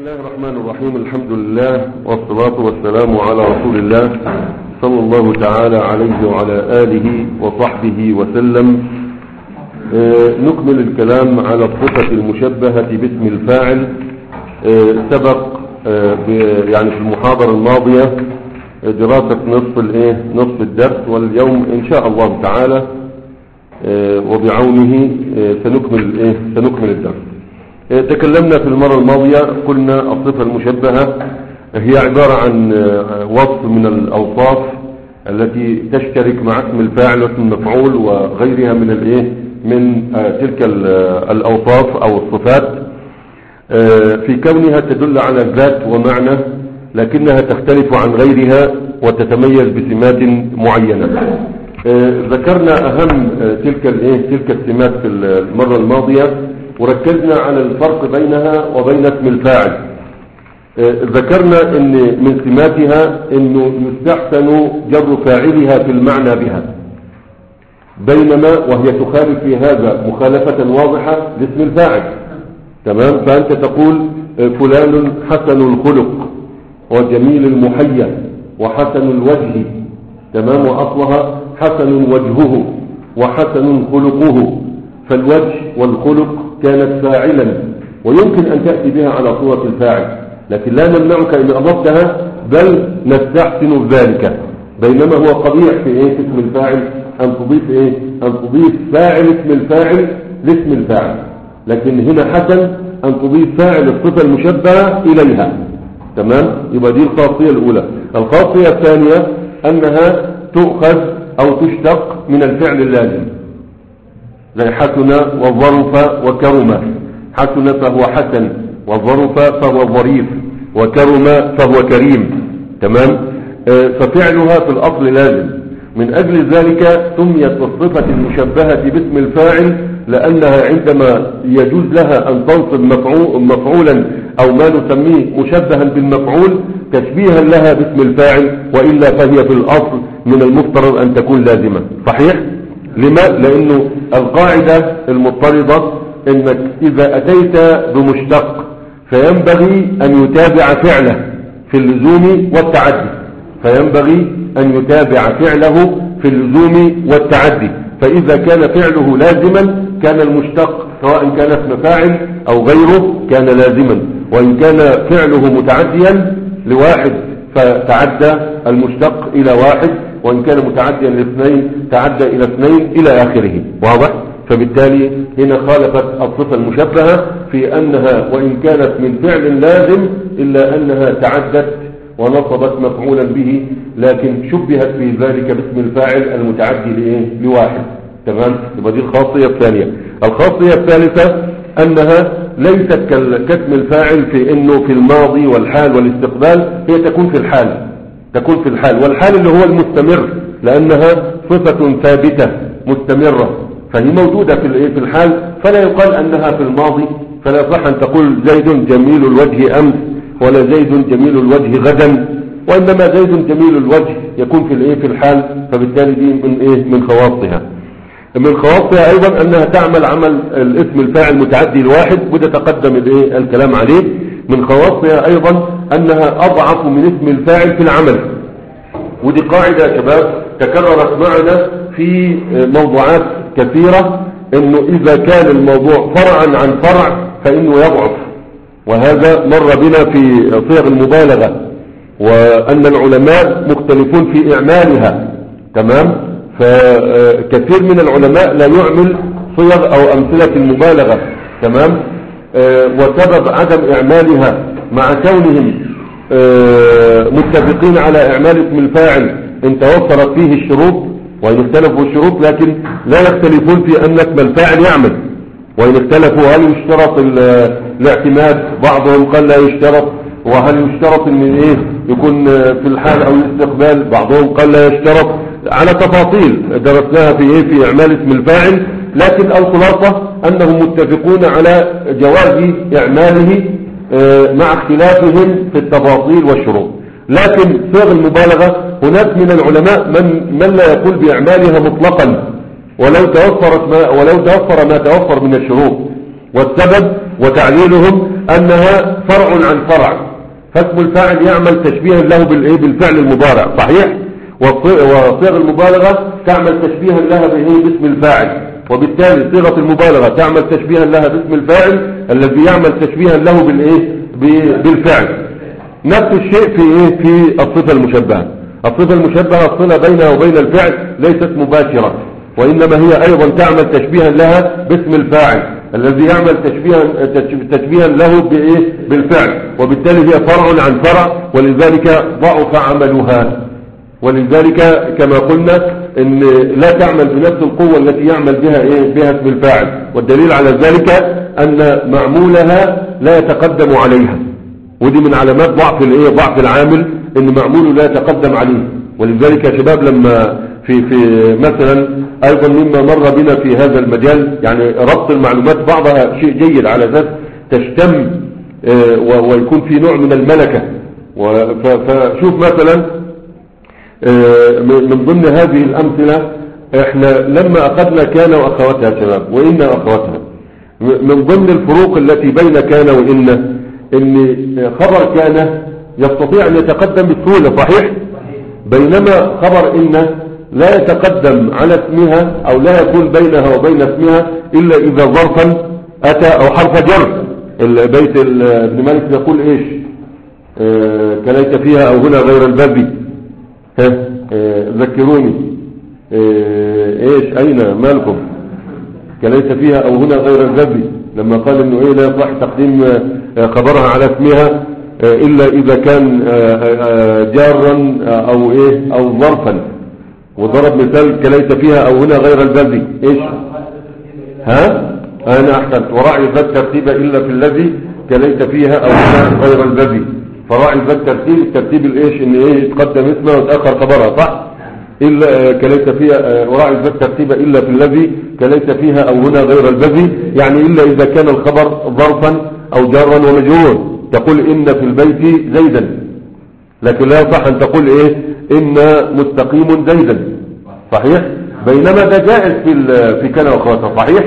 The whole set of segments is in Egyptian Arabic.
الله الرحمن الرحيم الحمد لله والصلاة والسلام على رسول الله صلى الله تعالى عليه وعلى آله وصحبه وسلم آه، نكمل الكلام على الصفة المشبهة باسم الفاعل آه، سبق آه، ب- يعني في المحاضرة الماضية آه، دراسة نصف الايه نصف الدرس واليوم ان شاء الله تعالى آه، وبعونه آه، سنكمل الايه سنكمل الدرس آه، تكلمنا في المرة الماضية قلنا الصفة المشبهة هي عبارة عن آه، وصف من الأوصاف التي تشترك مع اسم الفاعل واسم المفعول وغيرها من الايه من آه، تلك ال- آه، الأوصاف أو الصفات آه، في كونها تدل على ذات ومعنى لكنها تختلف عن غيرها وتتميز بسمات معينة آه، ذكرنا أهم آه، تلك الايه تلك السمات في المرة الماضية وركزنا على الفرق بينها وبين اسم الفاعل آه، ذكرنا ان من سماتها انه يستحسن جر فاعلها في المعنى بها بينما وهي تخالف في هذا مخالفة واضحة لاسم الفاعل تمام فأنت تقول آه، فلان حسن الخلق وجميل المحيا وحسن الوجه تمام وأصلها حسن وجهه وحسن خلقه فالوجه والخلق كانت فاعلا ويمكن أن تأتي بها على صورة الفاعل لكن لا نمنعك إن أضفتها بل نستحسن ذلك بينما هو قبيح في إيه في اسم الفاعل أن تضيف إيه أن تضيف فاعل اسم الفاعل لاسم الفاعل لكن هنا حسن أن تضيف فاعل الصفة المشبهة إليها تمام يبقى دي الخاصية الأولى الخاصية الثانية أنها تؤخذ أو تشتق من الفعل اللازم زي حسن وظرف وكرم حسن فهو حسن وظرف فهو ظريف وكرم فهو كريم تمام آه، ففعلها في الأصل لازم من أجل ذلك سميت الصفة المشبهة باسم الفاعل لأنها عندما يجوز لها أن تنصب مفعو- مفعولا أو ما نسميه مشبها بالمفعول تشبيها لها باسم الفاعل وإلا فهي في الأصل من المفترض أن تكون لازمة صحيح؟ لما؟ لأنه القاعدة المضطردة أنك إذا أتيت بمشتق فينبغي أن يتابع فعله في اللزوم والتعدي فينبغي أن يتابع فعله في اللزوم والتعدي فإذا كان فعله لازما كان المشتق سواء كان اسم فاعل أو غيره كان لازما وإن كان فعله متعديا لواحد فتعدى المشتق إلى واحد وإن كان متعديا لاثنين تعدى إلى اثنين إلى آخره واضح؟ فبالتالي هنا خالفت الصفة المشبهة في أنها وإن كانت من فعل لازم إلا أنها تعدت ونصبت مفعولا به لكن شبهت في ذلك باسم الفاعل المتعدي لإيه؟ لواحد تمام يبقى دي الخاصية الثانية الخاصية الثالثة أنها ليست كال- كاسم الفاعل في أنه في الماضي والحال والاستقبال هي تكون في الحال تكون في الحال والحال اللي هو المستمر لأنها صفة ثابتة مستمرة فهي موجودة في الإيه؟ في الحال فلا يقال أنها في الماضي فلا يصح أن تقول زيد جميل الوجه أمس ولا زيد جميل الوجه غدا وإنما زيد جميل الوجه يكون في الإيه في الحال فبالتالي دي من إيه من خواصها من خواصها أيضا أنها تعمل عمل الاسم الفاعل متعدي الواحد وده تقدم الإيه الكلام عليه من خواصها أيضا أنها أضعف من اسم الفاعل في العمل ودي قاعدة يا شباب تكررت معنا في موضوعات كثيرة انه اذا كان الموضوع فرعا عن فرع فانه يضعف وهذا مر بنا في صيغ المبالغة وان العلماء مختلفون في اعمالها تمام فكثير من العلماء لا يعمل صيغ او امثلة المبالغة تمام آه، وسبب عدم اعمالها مع كونهم آه، متفقين على اعمال اسم الفاعل ان توفرت فيه الشروط وان اختلفوا الشروط لكن لا يختلفون في ان اسم الفاعل يعمل وان اختلفوا هل يشترط ال- الاعتماد بعضهم قال لا يشترط وهل يشترط ان ايه يكون آه، في الحال او الاستقبال بعضهم قال لا يشترط على تفاصيل درسناها في ايه في اعمال اسم الفاعل لكن الخلاصة انهم متفقون على جواز اعماله آه، مع اختلافهم في التفاصيل والشروط لكن صيغ المبالغة هناك من العلماء من, من لا يقول بإعمالها مطلقا ولو توفرت ما ولو توفر ما توفر من الشروط والسبب وتعليلهم أنها فرع عن فرع فاسم الفاعل يعمل تشبيها له بالإيه بالفعل المضارع صحيح وصيغ المبالغة تعمل تشبيها لها بإيه باسم الفاعل وبالتالي صيغة المبالغة تعمل تشبيها لها باسم الفاعل الذي يعمل تشبيها له بالإيه بالفعل نفس الشيء في إيه في الصفة المشبهة الصفة المشبهة الصلة بينها وبين الفعل ليست مباشرة وإنما هي أيضا تعمل تشبيها لها باسم الفاعل الذي يعمل تشبيها, تشبيها له بإيه بالفعل وبالتالي هي فرع عن فرع ولذلك ضعف عملها ولذلك كما قلنا ان لا تعمل بنفس القوة التي يعمل بها ايه بها اسم الفاعل والدليل على ذلك ان معمولها لا يتقدم عليها ودي من علامات ضعف الايه ضعف العامل ان معموله لا يتقدم عليه ولذلك يا شباب لما في في مثلا ايضا مما مر بنا في هذا المجال يعني ربط المعلومات بعضها شيء جيد على اساس تشتم آه، ويكون في نوع من الملكة فشوف مثلا آه، من ضمن هذه الامثلة احنا لما اخذنا كان واخواتها يا شباب وان واخواتها من ضمن الفروق التي بين كان وان ان خبر كان يستطيع ان يتقدم بسهولة صحيح بينما خبر ان لا يتقدم على اسمها او لا يكون بينها وبين اسمها الا اذا ظرفا اتى او حرف جر البيت ابن مالك يقول ايش اه كليت فيها او هنا غير الباب ها اه ذكروني اه ايش اين مالكم كليت فيها او هنا غير الباب لما قال انه ايه لا يصح تقديم خبرها على اسمها الا اذا كان جارا او ايه او ظرفا وضرب مثال كليت فيها او هنا غير الذي ايش ها انا احسنت وراعي ذا الترتيب الا في الذي كليت فيها او هنا غير الذي فراعي ذا الترتيب الترتيب الايش ان ايه يتقدم اسمه وتاخر خبرها صح الا كليت فيها وراعي ذا الترتيب الا في الذي كليت فيها او هنا غير الذي يعني الا اذا كان الخبر ظرفا او جارا ومجرورا تقول ان في البيت زيدا لكن لا يصح ان تقول ايه ان مستقيم زيدا صحيح بينما ده جائز في في كان واخواتها صحيح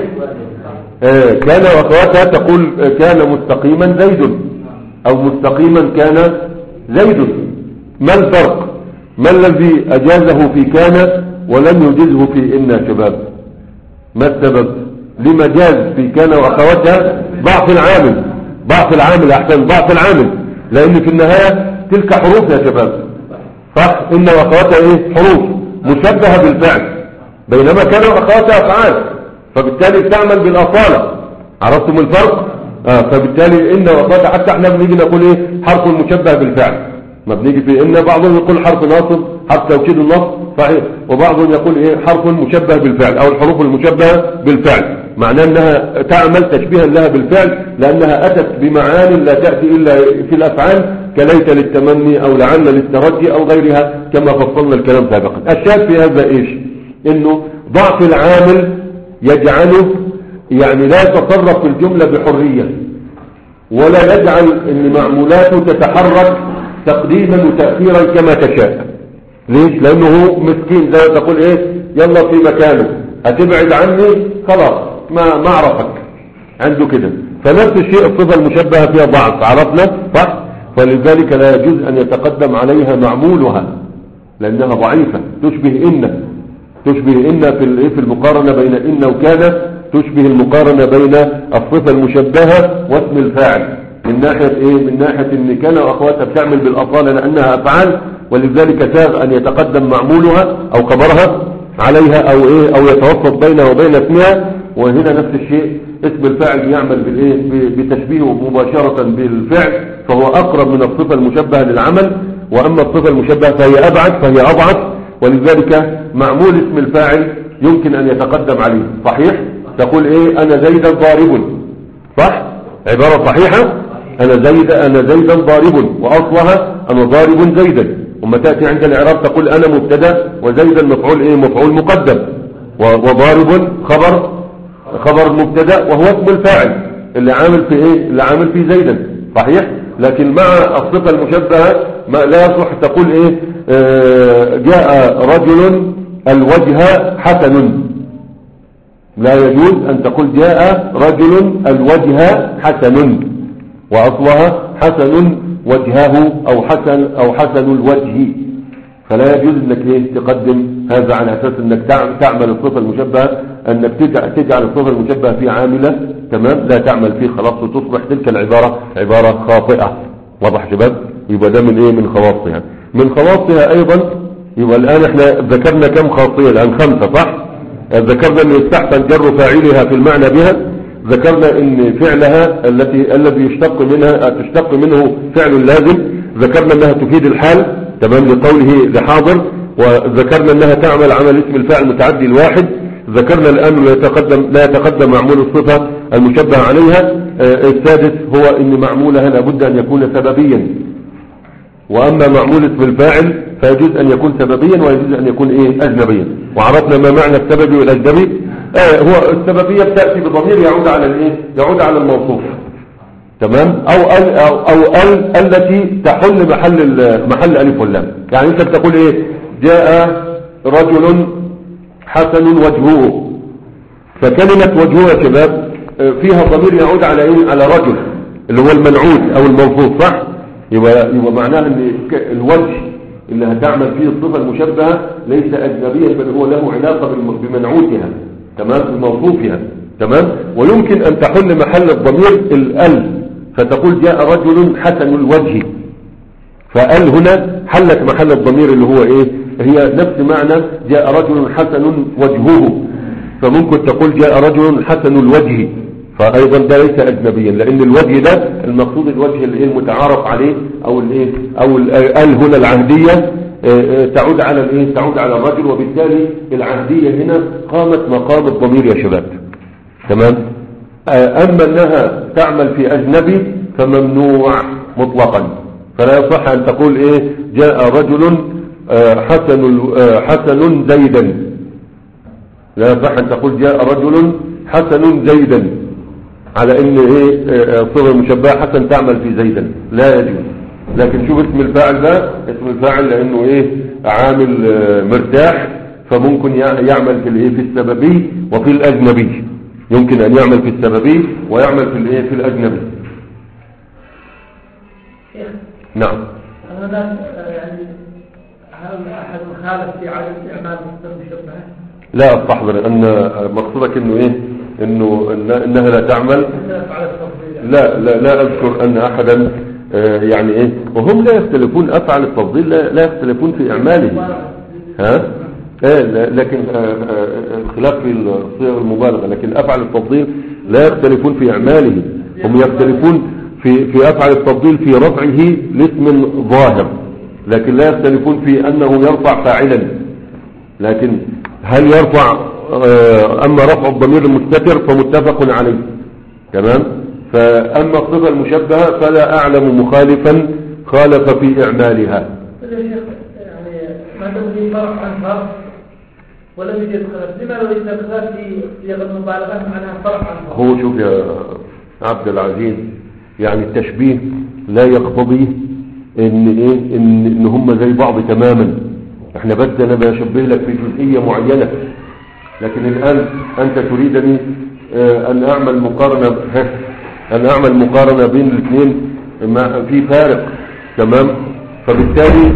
آه كان واخواتها تقول كان مستقيما زيد او مستقيما كان زيد ما الفرق ما الذي اجازه في كان ولم يجزه في ان شباب ما السبب لما جاز في كان واخواتها ضعف العامل ضعف العامل احسن ضعف العامل لان في النهاية تلك حروف يا شباب صح إن وأخواتها إيه حروف مشبهة بالفعل بينما كانوا أخواتها أفعال فبالتالي تعمل بالأصالة عرفتم الفرق آه فبالتالي إن وأخواتها حتى احنا بنيجي نقول إيه حرف مشبه بالفعل ما بنيجي في إن بعضهم يقول حرف ناصب حرف توكيد النص صحيح وبعضهم يقول إيه حرف مشبه بالفعل أو الحروف المشبهة بالفعل معناه أنها تعمل تشبيها لها بالفعل لأنها أتت بمعان لا تأتي إلا في الأفعال كليت للتمني او لعل للترجي او غيرها كما فصلنا الكلام سابقا الشاهد في هذا ايش انه ضعف العامل يجعله يعني لا يتصرف في الجملة بحرية ولا يجعل ان معمولاته تتحرك تقديما وتأثيرا كما تشاء ليش لانه هو مسكين زي تقول ايه يلا في مكانه هتبعد عني خلاص ما ما اعرفك عنده كده فنفس الشيء الصفة المشبهة فيها ضعف عرفنا صح فلذلك لا يجوز أن يتقدم عليها معمولها لأنها ضعيفة تشبه إن تشبه إن في في المقارنة بين إن وكان تشبه المقارنة بين الصفة المشبهة واسم الفاعل من ناحية إيه من ناحية إن كان وأخواتها بتعمل بالأصالة لأنها أفعال ولذلك ساغ أن يتقدم معمولها أو خبرها عليها أو إيه أو يتوسط بينها وبين اسمها وهنا نفس الشيء اسم الفاعل يعمل بالايه بتشبيهه مباشرة بالفعل فهو اقرب من الصفة المشبهة للعمل واما الصفة المشبهة فهي ابعد فهي اضعف ولذلك معمول اسم الفاعل يمكن ان يتقدم عليه صحيح تقول ايه انا زيدا ضارب صح عبارة صحيحة انا زيد انا زيدا ضارب واصلها انا ضارب زيدا وما تأتي عند الاعراب تقول انا مبتدا وزيدا مفعول ايه مفعول مقدم وضارب خبر خبر مبتدا وهو اسم الفاعل اللي عامل في ايه اللي عامل في زيدا صحيح لكن مع الصفة المشبهة ما لا يصلح تقول ايه آه جاء رجل الوجه حسن لا يجوز أن تقول جاء رجل الوجه حسن وأصلها حسن وجهه أو حسن أو حسن الوجه فلا يجوز انك ايه تقدم هذا على اساس انك تعمل الصفة المشبهة انك تجعل الصفة المشبهة في عاملة تمام لا تعمل فيه خلاص وتصبح تلك العبارة عبارة خاطئة واضح شباب يبقى ده من ايه من خواصها من خواصها ايضا يبقى الان احنا ذكرنا كم خاصية الان خمسة صح ذكرنا ان يستحسن جر فاعلها في المعنى بها ذكرنا ان فعلها التي الذي يشتق منها تشتق منه فعل لازم ذكرنا انها تفيد الحال تمام لقوله لحاضر وذكرنا انها تعمل عمل اسم الفاعل متعدي الواحد ذكرنا الان لا يتقدم لا يتقدم معمول الصفة المشبه عليها آه، السادس هو ان معمولها لابد ان يكون سببيا واما معمول اسم الفاعل فيجوز ان يكون سببيا ويجوز ان يكون ايه اجنبيا وعرفنا ما معنى السببي والاجنبي آه هو السببية بتأتي بضمير يعود على الايه يعود على الموصوف تمام او ال او, أو ال التي تحل محل محل الف واللام يعني انت بتقول ايه جاء رجل حسن وجهه فكلمة وجهه يا شباب فيها ضمير يعود على ايه على رجل اللي هو المنعوت او الموصوف صح يبقى يبقى معناها ان الوجه اللي هتعمل فيه الصفة المشبهة ليس اجنبيا بل هو له علاقة بمنعوتها تمام بموصوفها تمام ويمكن ان تحل محل الضمير الال فتقول جاء رجل حسن الوجه فقال هنا حلت محل الضمير اللي هو ايه هي نفس معنى جاء رجل حسن وجهه فممكن تقول جاء رجل حسن الوجه فايضا ده ليس اجنبيا لان الوجه ده المقصود الوجه اللي المتعارف عليه او الايه او ال هنا العهديه آه، آه، تعود على الايه تعود على الرجل وبالتالي العهديه هنا قامت مقام الضمير يا شباب تمام آه، أما أنها تعمل في أجنبي فممنوع مطلقا فلا يصح أن تقول إيه جاء رجل آه، حسن آه، حسن زيدا لا يصح أن تقول جاء رجل حسن زيدا على ان ايه صغر مشبهة حسن تعمل في زيدا لا يجوز لكن شوف اسم الفاعل ده اسم الفاعل لانه ايه عامل مرتاح فممكن يعمل في الايه في السببي وفي الاجنبي يمكن أن يعمل في السببي ويعمل في الايه في الأجنبي نعم هذا يعني هل أحد خالف في عدم استعمال المشبهة لا استحضر أن مقصودك أنه إيه أنه إنها لا تعمل لا لا لا أذكر أن أحدا آه، يعني إيه وهم لا يختلفون أفعل التفضيل لا يختلفون في إعماله ها ايه لكن آه، آه، الخلاف في الصيغ المبالغة لكن أفعل التفضيل لا يختلفون في أعماله هم يختلفون في في أفعل التفضيل في رفعه لاسم ظاهر لكن لا يختلفون في أنه يرفع فاعلا لكن هل يرفع آه، أما رفع الضمير المستتر فمتفق عليه تمام فأما الصفة المشبهة فلا أعلم مخالفا خالف في إعمالها يعني ما تقول فرق عن فرق ولم يوجد خلاف لما لو يوجد خلاف في صيغ المبالغه معناها فرق عن فرق هو شوف يا عبد العزيز يعني التشبيه لا يقتضي ان ايه ان, إن هم زي بعض تماما احنا بس انا بشبه لك في جزئيه معينه لكن الان انت تريدني اه ان اعمل مقارنه ان اعمل مقارنه بين الاثنين في فارق تمام فبالتالي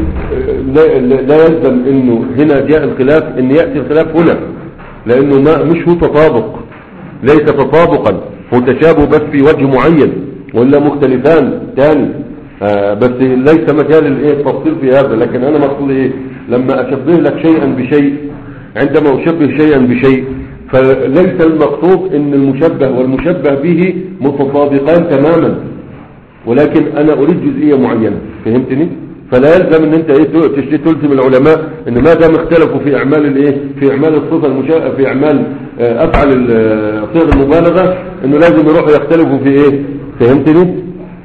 لا يلزم انه هنا جاء الخلاف ان يأتي الخلاف هنا لانه ما مش هو تطابق ليس تطابقا هو تشابه بس في وجه معين ولا مختلفان ثاني آه بس ليس مجال الايه التفصيل في هذا لكن انا مقصود ايه لما اشبه لك شيئا بشيء عندما اشبه شيئا بشيء فليس المقصود ان المشبه والمشبه به متطابقان تماما ولكن انا اريد جزئية معينة فهمتني فلا يلزم ان انت ايه تلزم العلماء ان ما دام اختلفوا في اعمال الايه في اعمال الصفه المشاء في اعمال آه، افعل صيغ المبالغه انه لازم يروحوا يختلفوا في ايه فهمتني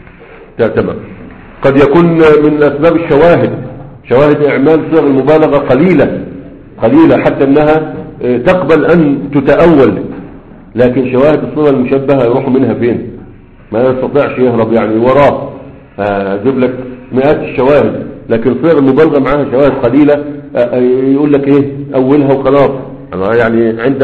تمام قد يكون من اسباب الشواهد شواهد اعمال صيغ المبالغه قليله قليله حتى انها آه، تقبل ان تتاول لكن شواهد الصيغه المشبهه يروحوا منها فين ما يستطيعش يهرب يعني وراه اجيب لك مئات الشواهد لكن صيغ المبالغة معاها شواهد قليلة يقول لك ايه اولها وخلاص يعني عندك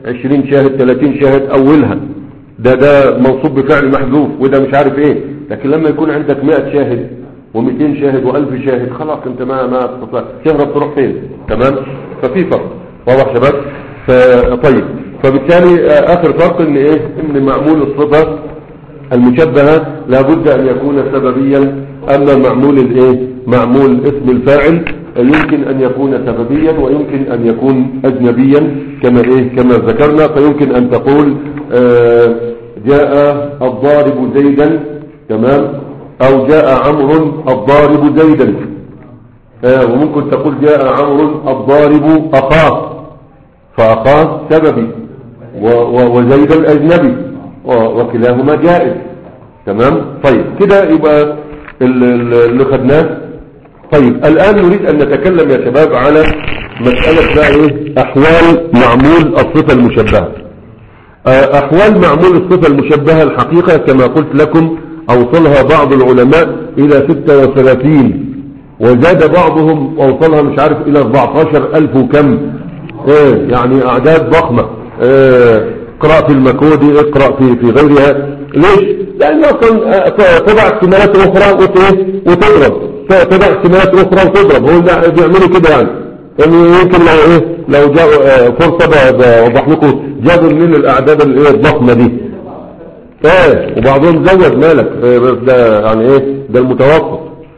20 شاهد 30 شاهد اولها ده ده منصوب بفعل محذوف وده مش عارف ايه لكن لما يكون عندك 100 شاهد و200 شاهد و1000 شاهد خلاص انت ما ما تستطيع تهرب تروح فين تمام ففي فرق واضح شباب ف- طيب فبالتالي آه، اخر فرق ان ايه ان معمول الصفه المشبهة لابد أن يكون سببيا أما معمول الإيه معمول اسم الفاعل يمكن أن يكون سببيا ويمكن أن يكون أجنبيا كما إيه كما ذكرنا فيمكن أن تقول آه، جاء الضارب زيدا تمام أو جاء عمرو الضارب زيدا آه، وممكن تقول جاء عمرو الضارب أخاه فأخاه سببي و- و- وزيد الأجنبي و- وكلاهما جائز تمام طيب كده يبقى ال- ال- اللي خدناه طيب الآن نريد أن نتكلم يا شباب على مسألة بقى إيه أحوال معمول الصفة المشبهة آه، أحوال معمول الصفة المشبهة الحقيقة كما قلت لكم أوصلها بعض العلماء إلى 36 وزاد بعضهم ووصلها مش عارف إلى 14 ألف وكم إيه يعني أعداد ضخمة إيه اقرأ في المكودي اقرأ في في غيرها ليش؟ لأن أصلا آه، تضع احتمالات أخرى وت- إيه؟ وتضرب تضع احتمالات أخرى وتضرب هو ده بيعملوا كده يعني يعني يمكن لو ايه لو جاء آه، فرصة ب- بوضح لكم جابوا من الأعداد الايه الضخمة دي ايه وبعضهم زود مالك إيه بس ده يعني ايه ده المتوسط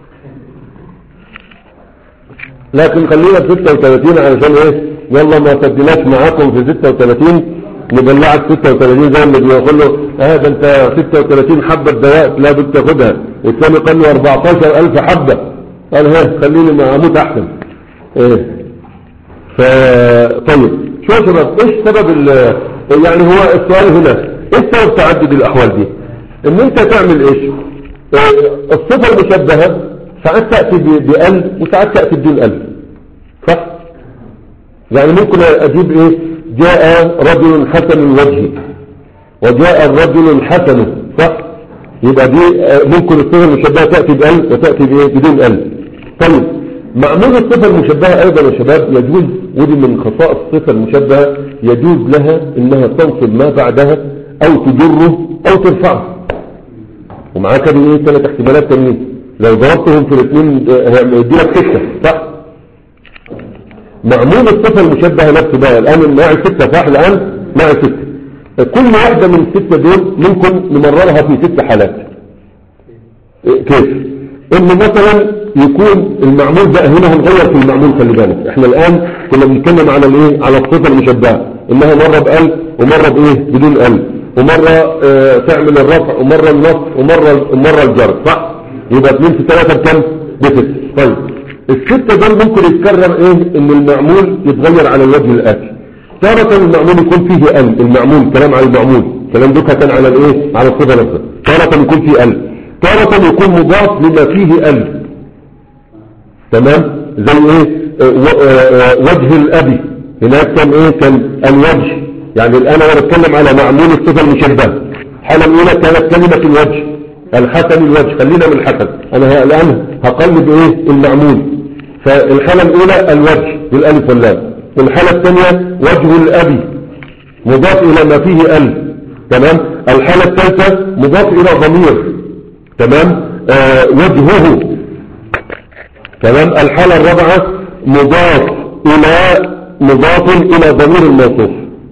لكن خلينا في 36 علشان ايه يلا ما سدناش معاكم في 36 نبلعك 36 زي ما بيقول له اه ده انت 36 حبة دواء لا بد تاخدها والثاني قال له 14000 حبة قال ها خليني ما اموت احسن ايه ف طيب شو يا شباب ايش سبب ال... يعني هو السؤال هنا ايش سبب تعدد الاحوال دي ان انت تعمل ايش اه الصفة المشبهة ساعات تأتي ب- بأل وساعات تأتي بدون أل صح يعني ممكن اجيب ايه جاء رجل حسن الوجه وجاء الرجل الحسن صح يبقى دي آه، ممكن الصفة المشبهة تأتي بأل وتأتي بإيه؟ بدون أل طيب معمول الصفة المشبهة أيضا يا شباب يجوز ودي من خصائص الصفة المشبهة يجوز لها إنها تنصب ما بعدها أو تجره أو ترفعه ومعاك دي ايه ثلاث احتمالات تانيين لو ضربتهم في الاثنين آه، هيدي لك ستة صح معمول الصفة المشبهة نفسه بقى الآن معي ستة صح الآن معي ستة كل واحدة من الستة دول ممكن نمررها في ست حالات إيه كيف ان مثلا يكون المعمول بقى هنا هنغير في المعمول خلي بالك احنا الان كنا بنتكلم على الايه على الصفة المشبهة انها مرة بقل ومرة بايه بدون قل ومرة اه تعمل الرفع ومرة النص ومرة ومرة الجر صح يبقى اثنين في ثلاثة بكم بست طيب الستة دول ممكن يتكرر ايه ان المعمول يتغير على الوجه الاتي تارة المعمول يكون فيه ال المعمول كلام على المعمول كلام دوكا كان على الايه على الصفة نفسها تارة يكون فيه ال تارة يكون مضاف لما فيه ال تمام زي ايه آه، و- آه، آه، وجه الابي هناك كان ايه كان الوجه يعني الان انا بتكلم على معمول الصفة المشبهة الحالة الاولى كانت كلمة الوجه الحسن الوجه خلينا من الحسن انا ه- الان هقلب ايه المعمول فالحالة الاولى الوجه بالالف واللام والحالة الثانية وجه الابي مضاف الى ما فيه ال تمام الحالة الثالثة مضاف الى ضمير تمام آه وجهه تمام الحالة الرابعة مضاف إلى مضاف إلى ضمير الموصوف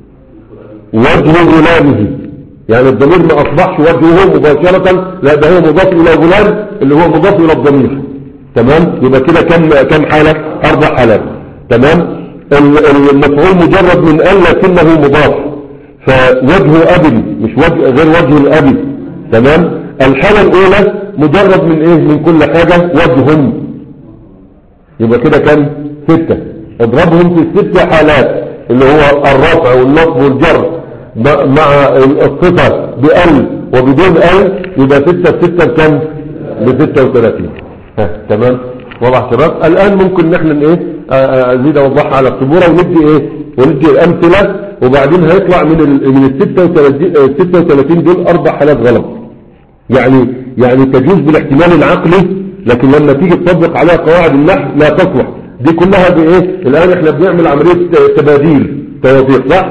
وجه غلامه يعني الضمير ما أصبحش وجهه مباشرة لا ده هو مضاف إلى غلام اللي هو مضاف إلى الضمير تمام يبقى كده كم كم حالة أربع حالات تمام ال- المفعول مجرد من أن لكنه مضاف فوجه أبي مش وجه غير وجه الأبي تمام الحالة الأولى مجرد من إيه من كل حاجة وجه يبقى كده كام ستة اضربهم في ست حالات اللي هو الرفع والنصب والجر ب- مع الصفة بأل وبدون أل يبقى ستة في ستة بكم بستة وثلاثين ها تمام واضح شباب الآن ممكن نحن ايه آه، آه، ازيد اوضحها على السبورة وندي ايه وندي الامثلة وبعدين هيطلع من ال من ال 36 آه، 36 دول اربع حالات غلط يعني يعني تجوز بالاحتمال العقلي لكن لما تيجي تطبق عليها قواعد النحو لا تصلح دي كلها بايه الان احنا بنعمل عمليه تباديل توافيق صح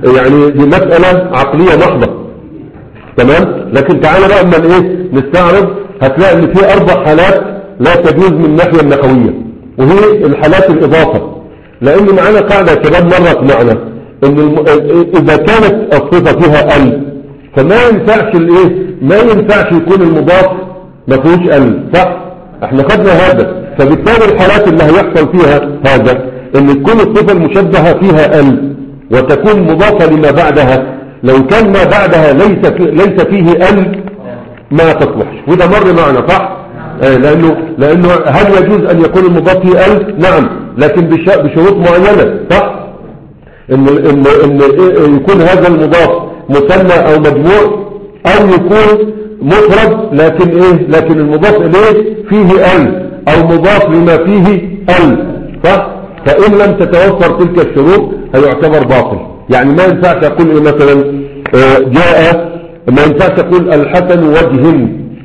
يعني دي مسألة عقلية محضة تمام لكن تعالى بقى اما ايه نستعرض هتلاقي ان في اربع حالات لا تجوز من الناحية النحوية وهي الحالات الاضافة لان معانا قاعدة يا شباب مرت معنا ان الم... اذا كانت الصفة فيها ال فما ينفعش الايه ما ينفعش يكون المضاف ما فيهوش ال صح احنا خدنا هذا فبالتالي الحالات اللي هيحصل فيها هذا ان تكون الصفة المشبهة فيها ال وتكون مضافة لما بعدها لو كان ما بعدها ليس في ليس فيه ال ما تصلحش وده مر معنا صح آه لانه لانه هل يجوز ان يكون المضاف فيه ال نعم لكن بش- بشروط معينة صح ان ان ان إيه يكون هذا المضاف مثنى او مجموع او يكون مفرد لكن ايه لكن المضاف اليه فيه ال او مضاف لما فيه ال صح فان لم تتوفر تلك الشروط هيعتبر باطل يعني ما ينفعش اقول ايه مثلا آه، جاء ما ينفعش اقول الحسن وجه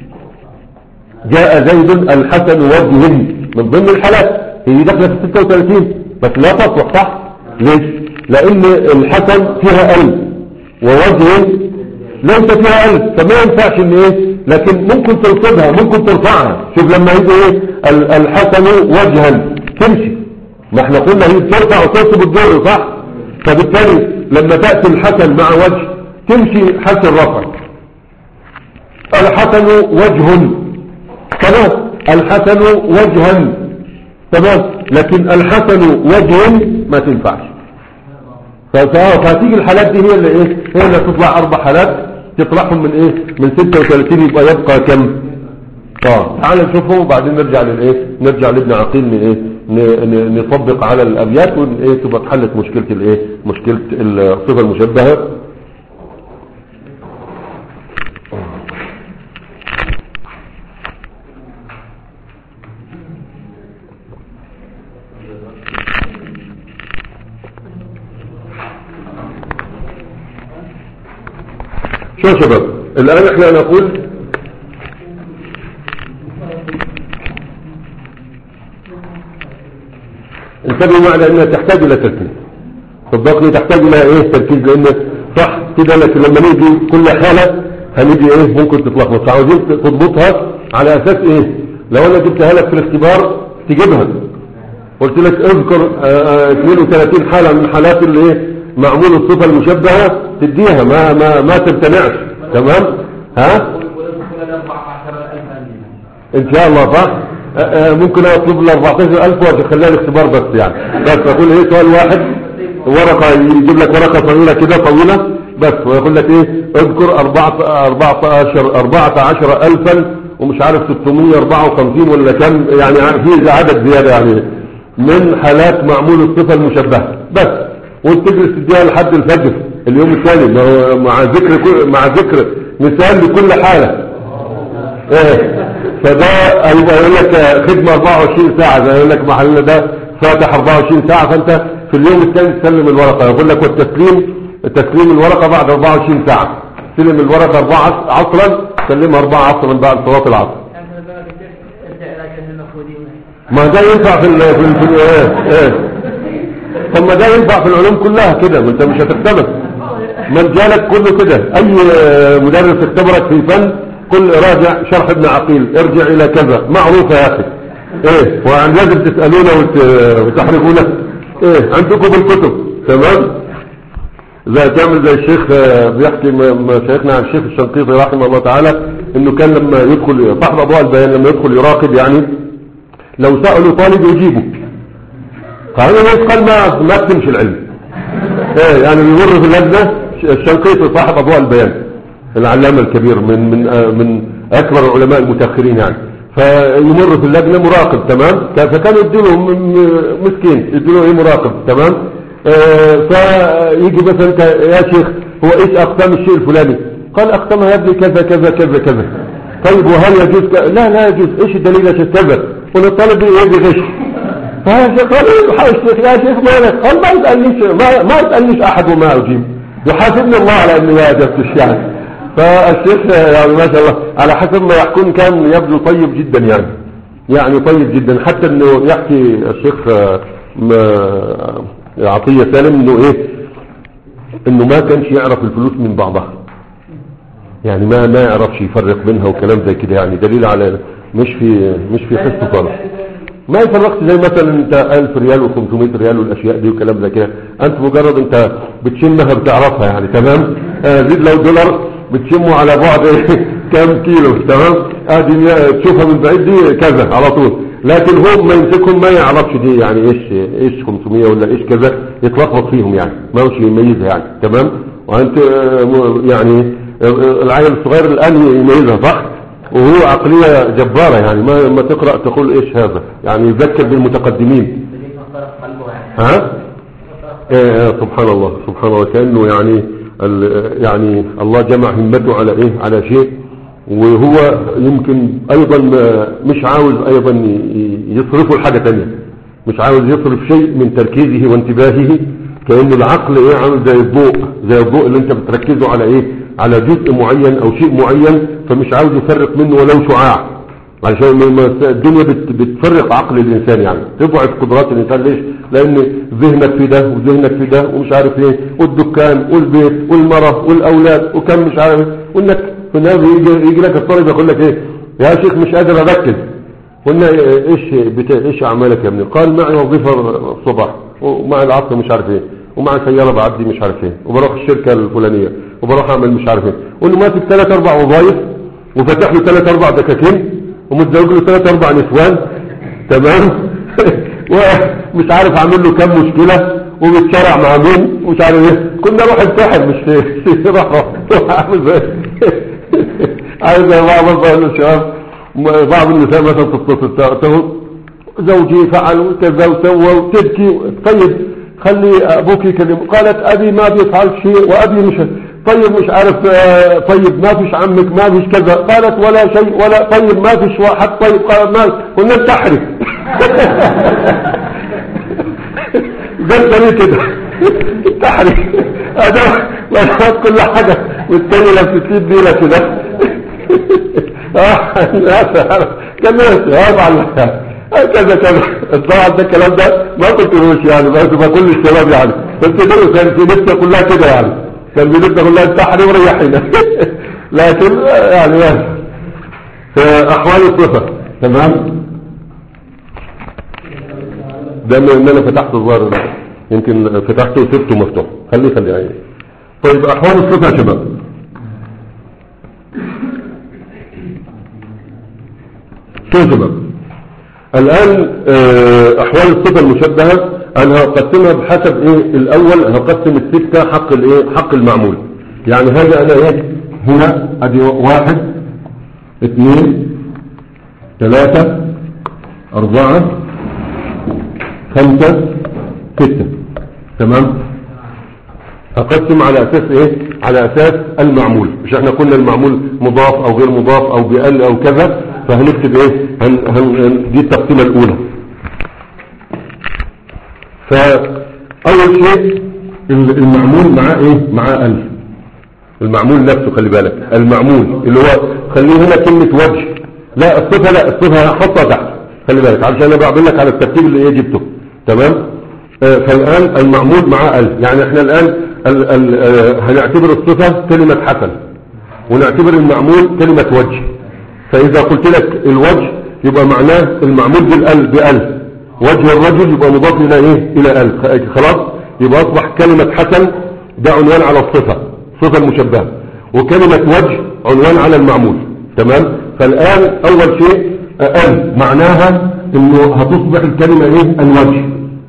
جاء زيد الحسن وجه من ضمن الحالات هي داخله في 36 بس لا تصلح صح ليش لان الحسن فيها ال ووجه ليس فيها ال فما ينفعش ان ايه لكن ممكن تنصبها ممكن ترفعها شوف لما يجي ايه ال- الحسن وجها تمشي ما احنا قلنا هي ترفع وتنصب الجر صح فبالتالي لما تأتي الحسن مع وجه تمشي حسن رفع الحسن وجه تمام الحسن وجها تمام لكن الحسن وجه ما تنفعش ف- ف- فهتيجي الحالات دي هي اللي ايه هي اللي تطلع اربع حالات تطلعهم من ايه من 36 يبقى يبقى كم اه تعال نشوفه وبعدين نرجع للايه نرجع لابن عقيل من ايه ن- ن- نطبق على الابيات وايه تبقى اتحلت مشكله الايه مشكله الصفه المشبهه شو يا شباب الآن احنا نقول انتبهوا معنا انها تحتاج الى تركيز صدقني تحتاج الى ايه تركيز لان صح كده لكن لما نيجي كل حالة هنيجي ايه ممكن تتلخبط فعاوزين تضبطها على اساس ايه لو انا جبتها لك في الاختبار تجيبها قلت لك اذكر آه، آه، 32 حالة من الحالات اللي ايه معمول الصفة المشبهة تديها ما ما ما تمتنعش تمام ها ان شاء الله صح آه، آه، ممكن اطلب ال 14000 واخليها الاختبار بس يعني بس اقول ايه سؤال واحد ورقة يجيب لك ورقة طويلة كده طويلة بس ويقول لك ايه اذكر 14 14 الفا ومش عارف 654 ولا كم يعني في عدد زيادة يعني من حالات معمول الصفة المشبهة بس وانت تجلس تديها لحد الفجر اليوم الثاني ما هو مع ذكر كل- مع ذكر مثال لكل حالة ايه فده هيبقى يقول لك خدمة 24 ساعة زي يقول لك محل ده فاتح 24 ساعة فانت في اليوم الثاني تسلم الورقة يقول لك والتسليم تسليم الورقة بعد 24 ساعة تسلم الورقة 4 عصرا تسلمها 4 عصرا بعد صلاة العصر ارجع الى جهل المفقودين ما ده ينفع في ال في ال في ال ايه ايه طب ما ده ينفع في العلوم كلها كده ما انت مش هتختبر مجالك كله كده اي آه، مدرس اختبرك في فن قل راجع شرح ابن عقيل ارجع الى كذا معروفة يا اخي ايه وعن لازم تسألونا وت- وتحرقونا ايه عندكم بالكتب تمام زي تعمل زي الشيخ آه، بيحكي م- مشايخنا عن الشيخ الشنقيطي رحمه الله تعالى انه كان لما يدخل صاحب ابواب البيان لما يدخل يراقب يعني لو سألوا طالب يجيبه قالوا ليش قال ما ما تمشي العلم ايه يعني يمر في اللجنة الشنقيطي صاحب أضواء البيان العلامة الكبير من من آه، من أكبر العلماء المتأخرين يعني فيمر في اللجنة مراقب تمام ك- فكانوا يديله م- م- مسكين يديله ايه مراقب تمام آه، فيجي مثلا انت يا شيخ هو ايش اقسام الشيء الفلاني قال اقسامها يا ابني كذا كذا كذا كذا طيب وهل يجوز ك... لا لا يجوز ايش الدليل يا شيخ كذا والطالب يجي غش فيا شيخ قال يا شيخ يا شيخ مالك قال ما يسألنيش ما, ما يسألنيش احد وما اجيب يحاسبني الله على اني ما اجبتش يعني فالشيخ يعني ما شاء الله على حسب ما يحكون كان يبدو طيب جدا يعني يعني طيب جدا حتى انه يحكي الشيخ آه، م- عطية سالم انه ايه انه ما كانش يعرف الفلوس من بعضها يعني ما ما يعرفش يفرق بينها وكلام زي كده يعني دليل على مش في مش في حسه خالص ما يفرقش زي مثلا انت 1000 ريال و500 ريال والاشياء دي وكلام زي كده انت مجرد انت بتشمها بتعرفها يعني تمام آه زيد لو دولار بتشمه على بعد كام كيلو تمام ادي تشوفها من بعيد دي كذا على طول لكن هو ما يمسكهم ما يعرفش دي يعني ايش ايش 500 ولا ايش كذا يتلخبط فيهم يعني ما هوش يميزها يعني تمام وانت آه، م- يعني آه، العيل الصغير الان يميزها صح وهو عقلية جبارة يعني ما ما تقرأ تقول ايش هذا يعني يذكر بالمتقدمين ها إيه إيه سبحان الله سبحان الله كأنه يعني ال- يعني الله جمع همته على ايه على شيء وهو يمكن ايضا ما- مش عاوز ايضا ي- ي- يصرفه لحاجة تانية مش عاوز يصرف شيء من تركيزه وانتباهه كأن العقل ايه عامل زي الضوء زي الضوء اللي انت بتركزه على ايه على جزء معين او شيء معين فمش عاوز يفرق منه ولو شعاع عشان ما- ما- الدنيا بت- بتفرق عقل الانسان يعني تضعف قدرات الانسان ليش لان ذهنك في ده وذهنك في ده ومش عارف ايه والدكان والبيت والمرة والاولاد وكم مش عارف إيه. وانك هنا يجي, يجي لك الطالب يقول لك ايه يا شيخ مش قادر اركز قلنا إيه- ايش بتا... ايش اعمالك يا ابني قال معي وظيفه الصبح ومع العصر مش عارف ايه ومع سياره بعدي مش عارف ايه وبروح الشركه الفلانيه وبروح اعمل مش عارف ايه قول له ماسك ثلاث اربع وظايف وفتح له ثلاث اربع دكاكين ومتزوج له ثلاث اربع نسوان تمام ومش عارف عامل له كام مشكله وبيتشارع مع مين ومش عارف ايه كنا نروح الساحل مش راح راح عامل زي عايز زي بعض الشباب بعض النساء مثلا تتصل تقول زوجي فعل وكذا وسوى وتبكي طيب خلي ابوك يكلم قالت ابي ما بيفعل شيء وابي مش طيب مش عارف آه، طيب ما فيش عمك ما فيش كذا قالت ولا شيء ولا طيب ما فيش واحد طيب قال ما قلنا انتحري قلت لي كده انتحري هذا ما كل حاجه والتاني لو تسيب دي كده اه الناس كان طبعا كذا كذا طبعا ده الكلام ده ما قلت لهوش يعني بس ما كل الشباب يعني بس دول كان في نفسه كلها كده يعني كان في نفسه كلها انتحري وريحينا لكن يعني في احوال الصفه تمام ده من ان انا فتحت الظاهر ده يمكن فتحته وسبته مفتوح خليه خليه يعني طيب احوال الصفه يا شباب شو يا شباب الآن آه، أحوال الصفة المشبهة أنا هقسمها بحسب إيه الأول هقسم الستة حق الإيه حق المعمول يعني هذا أنا إيه هنا أدي واحد اثنين ثلاثة أربعة خمسة ستة تمام هقسم على أساس إيه على أساس المعمول مش احنا قلنا المعمول مضاف أو غير مضاف أو بأل أو كذا فهنكتب ايه هن هن دي التقسيمه الاولى فاول شيء المعمول معاه ايه معاه الف المعمول نفسه خلي بالك المعمول اللي هو خليه هنا كلمه وجه لا الصفه لا الصفه هحطها تحت خلي بالك علشان انا بعمل لك على الترتيب اللي ايه جبته تمام آه فالان المعمول معاه الف يعني احنا الان ال ال آه هنعتبر الصفه كلمه حسن ونعتبر المعمول كلمه وجه فإذا قلت لك الوجه يبقى معناه المعمول بالال بال وجه الرجل يبقى مضاف إلى إيه إلى ال خلاص يبقى أصبح كلمة حسن ده عنوان على الصفة صفة المشبهة وكلمة وجه عنوان على المعمول تمام فالآن أول شيء ال معناها إنه هتصبح الكلمة إيه الوجه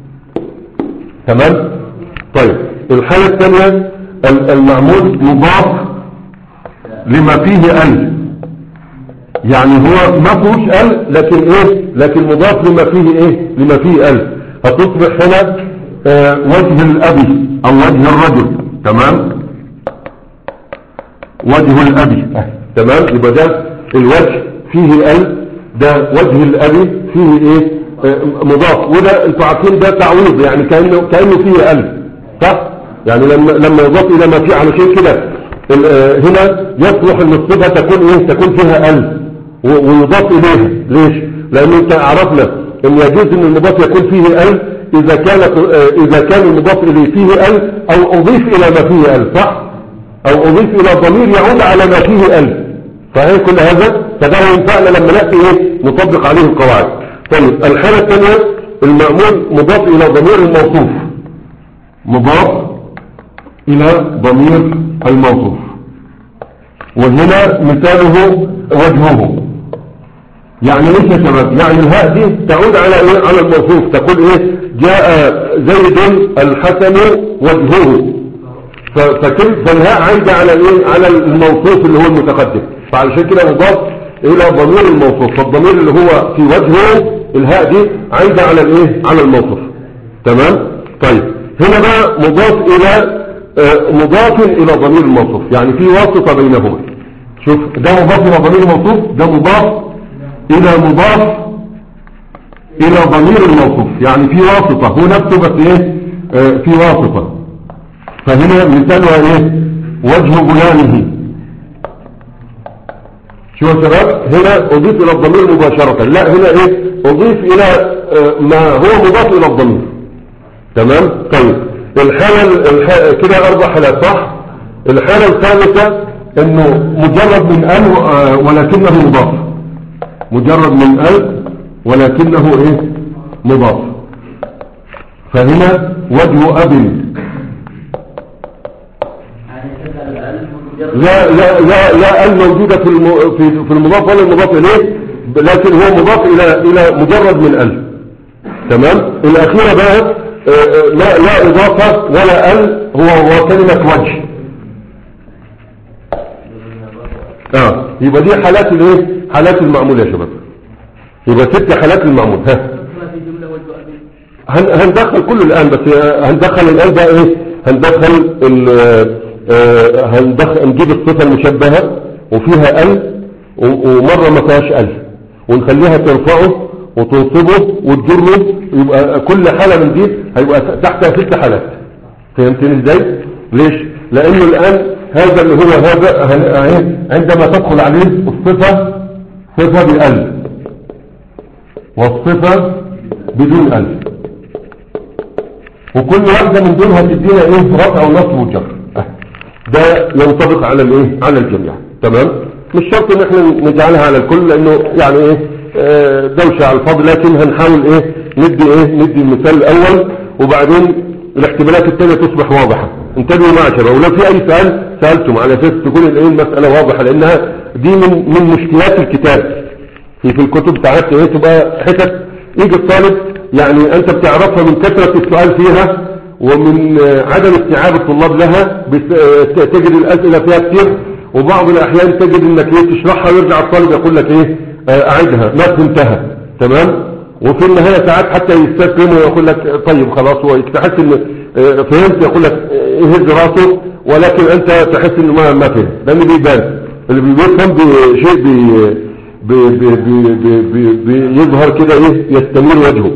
تمام طيب الحالة الثانية المعمول مضاف لما فيه ال يعني هو ما فيهوش ال لكن ايه لكن مضاف لما فيه ايه لما فيه ال هتصبح هنا آه وجه الابي او وجه الرجل تمام وجه الابي تمام يبقى ده الوجه فيه ال ده وجه الابي فيه ايه آه مضاف وده انتوا عارفين ده تعويض يعني كانه كانه فيه ال صح يعني لما لما يضاف الى ما فيه على شيء كده آه هنا يصلح ان الصفه تكون ايه تكون فيها ال ويضاف إليها ليش لأن انت عرفنا ان يجوز ان المضاف يكون فيه ال إذا كانت آه، إذا كان المضاف إليه فيه ال أو أضيف إلى ما فيه ال صح أو أضيف إلى ضمير يعود على ما فيه ال فهي كل هذا فده ينفعنا لما نأتي إيه نطبق عليه القواعد طيب الحالة الثانية المأمول مضاف إلى ضمير الموصوف مضاف إلى ضمير الموصوف وهنا مثاله وجهه يعني ايش يا شباب يعني الهاء دي تعود على ايه على الموصوف تقول ايه جاء زيد الحسن وجهه ف- فكل فالهاء عايده على ايه على الموصوف اللي هو المتقدم فعلشان كده مضاف الى ضمير الموصوف فالضمير اللي هو في وجهه الهاء دي عايده على الايه على الموصوف تمام طيب هنا بقى مضاف الى آه، مضاف الى ضمير الموصوف يعني في واسطه بينهما شوف ده مضاف الى ضمير الموصوف ده مضاف الى مضاف الى ضمير الموصوف يعني في واسطة هو نفسه بس ايه آه في واسطة فهنا مثالها ايه وجه بيانه شو يا شباب هنا اضيف الى الضمير مباشرة لا هنا ايه اضيف الى آه ما هو مضاف الى الضمير تمام طيب الحالة الح... كده اربع حالات صح الحالة الثالثة انه مجرد من ال آه، ولكنه مضاف مجرد من ال ولكنه ايه مضاف فهنا وجه اب يعني تسأل الألف مجرد لا لا لا لا ال موجودة في الم... في في المضاف ولا المضاف اليه لكن هو مضاف الى الى مجرد من ال تمام الاخيرة بقى آه، آه، لا لا اضافة ولا ال هو هو كلمة وجه اه يبقى دي حالات الايه حالات المعمول يا شباب يبقى ست حالات المعمول ها ما في جملة وجه أبي هن- هندخل كله الآن بس آه، هندخل الآن بقى إيه هندخل ال آه، هندخل نجيب الصفة المشبهة وفيها ال و- ومرة ما فيهاش ال ونخليها ترفعه وتنصبه وتجره يبقى كل حالة من دي هيبقى تحتها ست حالات فهمتني ازاي ليش لانه الان هذا اللي هو هذا هن- إيه؟ عندما تدخل عليه الصفة صفة بال والصفة بدون ال وكل واحدة من دول هتدينا ايه رفع ونصب وجر ده ينطبق على الايه على الجميع تمام مش شرط ان احنا نجعلها على الكل لانه يعني ايه آه، دوشة على الفاضي لكن هنحاول ايه ندي ايه ندي المثال الاول وبعدين الاحتمالات التانية تصبح واضحة انتبهوا معي يا شباب ولو في اي سؤال سألتم على اساس تكون الايه المسألة واضحة لانها دي من من مشكلات الكتاب في في الكتب ساعات ايه تبقى حتت يجي الطالب يعني انت بتعرفها من كثرة السؤال فيها ومن آه، عدم استيعاب الطلاب لها بت- آه، تجد الاسئلة فيها كتير وبعض الاحيان تجد انك ايه تشرحها ويرجع الطالب يقول لك ايه آه، اعيدها ما فهمتها تمام وفي النهاية ساعات حتى يستسلم ويقول لك طيب خلاص هو تحس ان آه، فهمت يقول لك آه، يهز راسه ولكن انت تحس انه ما ما فهم لان بيبان اللي بيفهم بشيء بي بي بي بي بي بي بيظهر كده ايه يستنير وجهه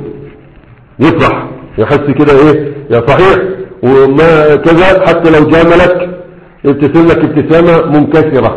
يفرح يحس كده ايه يا صحيح وما كذا حتى لو جاملك يبتسم لك ابتسامة منكسرة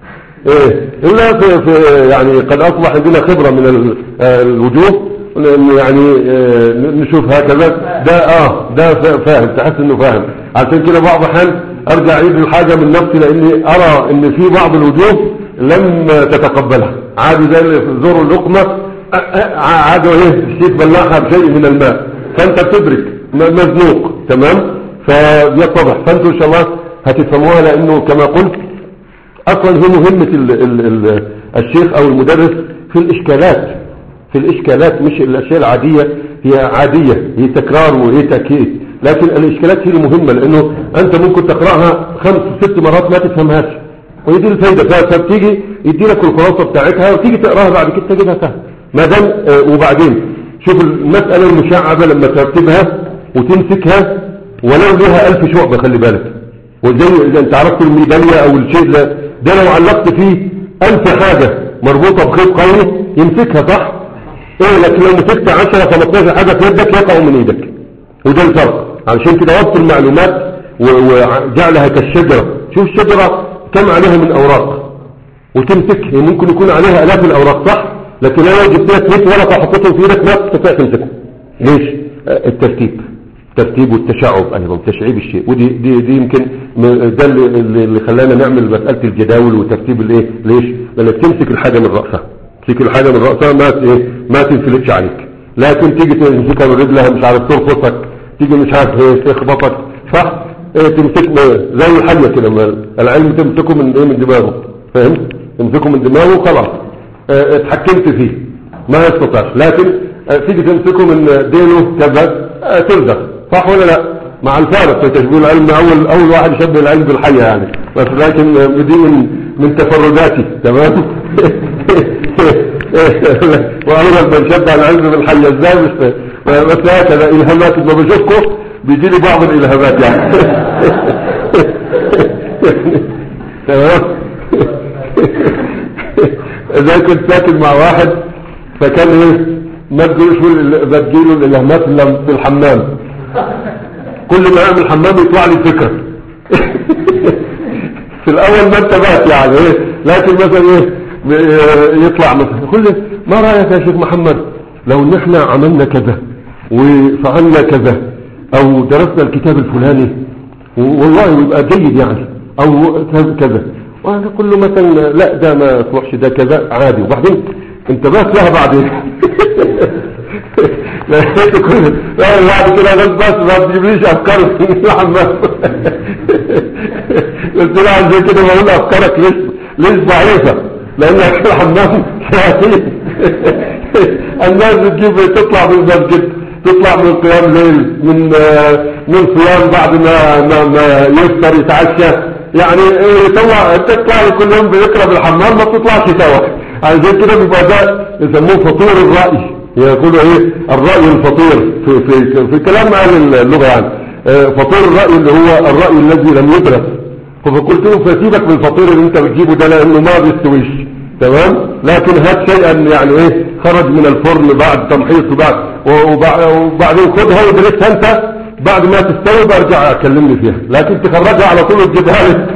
ايه الا في, في يعني قد اصبح عندنا خبرة من ال- آه، الوجوه إن يعني آه، نشوف هكذا ده اه ده فا- فاهم تحس انه فاهم عشان كده بعض الاحيان ارجع اعيد الحاجة من نفسي لاني ارى ان في بعض الوجوه لم تتقبلها عادي زي اللي في زور اللقمة آه، آه، عادوا ايه الشيك بلعها بشيء من الماء فانت بتدرك م- مزنوق تمام فبيتضح فانتوا ان شاء الله هتفهموها لانه كما قلت اصلا هي مهمة ال ال ال الشيخ او المدرس في الاشكالات في الاشكالات مش الاشياء العادية هي عادية هي تكرار وهي تأكيد لكن الاشكالات هي المهمة لانه انت ممكن تقرأها خمس ست مرات ما تفهمهاش وهي دي الفايدة ف- فبتيجي يدي لك الخلاصة بتاعتها وتيجي تقراها بعد كده تجدها سهل ما دام آه، وبعدين شوف المسألة المشعبة لما ترتبها وتمسكها ولو لها ألف شعبة خلي بالك وزي إذا انت عرفت الميدالية او الشيء ده ده لو علقت فيه ألف حاجة مربوطة بخيط قوي يمسكها صح ايه لكن لو مسكت 10 15 حاجة في يدك يقعوا من ايدك وده الفرق علشان كده وقت المعلومات و- وجعلها كالشجرة شوف الشجرة كم عليها من اوراق وتمسك هي ممكن يكون عليها الاف الاوراق صح لكن انا لو جبت لك 100 ورقه حطيتهم في ايدك ما تستطيع تمسكهم ليش آه، الترتيب الترتيب والتشعب ايضا تشعيب الشيء ودي دي, دي يمكن م- ده اللي, اللي اللي خلانا نعمل مساله الجداول وترتيب الايه ليش لانك تمسك الحاجه من راسها تمسك الحاجه من راسها ما ت- ايه ما تنفلتش عليك لكن تيجي تمسكها من رجلها مش عارف ترفصك تيجي مش عارف ايه تخبطك صح ايه تمسك م- زي الحيه كده ما العلم تمسكه من ايه من دماغه فهمت تمسكه من دماغه خلاص اه، اتحكمت فيه ما يستطيعش لكن اه، تيجي تمسكه من دينه كذا اه، ترزق صح ولا لا مع الفارق في تشبيه العلم اول اول واحد يشبه العلم بالحيه يعني بس لكن اه، دي من من تفرداتي تمام واولا بنشبه العلم بالحيه ازاي مش بس هكذا الهامات لما بشوفكم بيجي لي بعض الالهامات يعني تمام زي كنت ساكن مع واحد فكان ايه ما تجيلوش ما تجيله الالهامات الا في الحمام كل ما يعمل الحمام يطلع لي فكره في الاول ما انتبهت يعني ايه لكن مثلا ايه ب- يطلع مثلا يقول لي ما رايك يا شيخ محمد لو ان احنا عملنا كذا وفعلنا كذا او درسنا الكتاب الفلاني والله يبقى جيد يعني او كذا- كذا وانا كل مثلا لا ده ما يصلحش ده كذا عادي وبعدين انتبهت لها بعدين لقيت كل لا بعد كده بس بس ما تجيبليش افكار في الحمام قلت لها عشان كده بقول افكارك ليش ليش ضعيفه لانك في الحمام شياطين الناس بتجيب تطلع من المسجد تطلع من قيام ليل من آه، من صيام بعد ما ما, ما يفطر يتعشى يعني إيه، يطلع تطلع كل يوم بيقرا بالحمام ما بتطلعش سوا عشان كده بيبقى ده يسموه فطور الرأي يقولوا ايه الرأي الفطير في في في كلام اهل اللغة يعني آه، فطور الرأي اللي هو الرأي الذي لم يدرس فقلت له فسيبك من الفطير اللي انت بتجيبه ده لانه ما بيستويش تمام لكن هات شيئا يعني ايه خرج من الفرن بعد تمحيص وبعد وبع- وبعدين خدها وادرسها انت بعد ما تستوي برجع اكلمني فيها لكن تخرجها على طول وتجيبها لي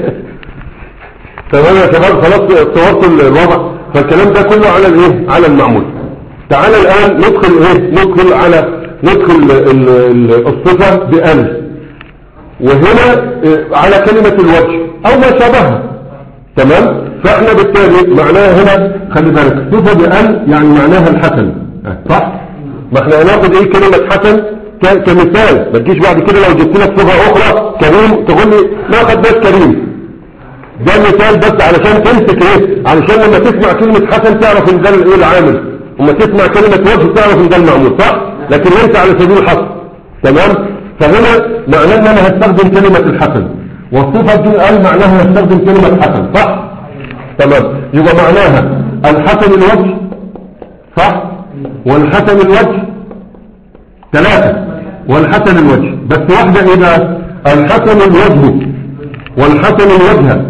تمام يا شباب خلاص صورت الوضع فالكلام ده كله على الايه على المعمول تعال الان ندخل ايه ندخل على ندخل ال- ال- الصفة بأل وهنا إيه، على كلمة الوجه او ما شابهها تمام فاحنا بالتالي معناها هنا خلي بالك صفة بأل يعني معناها الحسن آه، صح ما احنا هناخد ايه كلمة حسن ك- كمثال ما تجيش بعد كده لو جبت لك صفة اخرى كريم تقول لي ما خدناش كريم ده مثال بس علشان تمسك ايه علشان لما تسمع كلمة حسن تعرف ان ده الايه العامل وما تسمع كلمة وجه تعرف ان ده المعمول صح لكن ليس على سبيل الحصر تمام فهنا معناه ان انا هستخدم كلمة الحسن والصفة دي قال معناها هستخدم كلمة حسن صح تمام يبقى معناها الحسن الوجه صح والحسن الوجه ثلاثة والحسن الوجه بس واحدة ايه بقى الحسن الوجه والحسن الوجه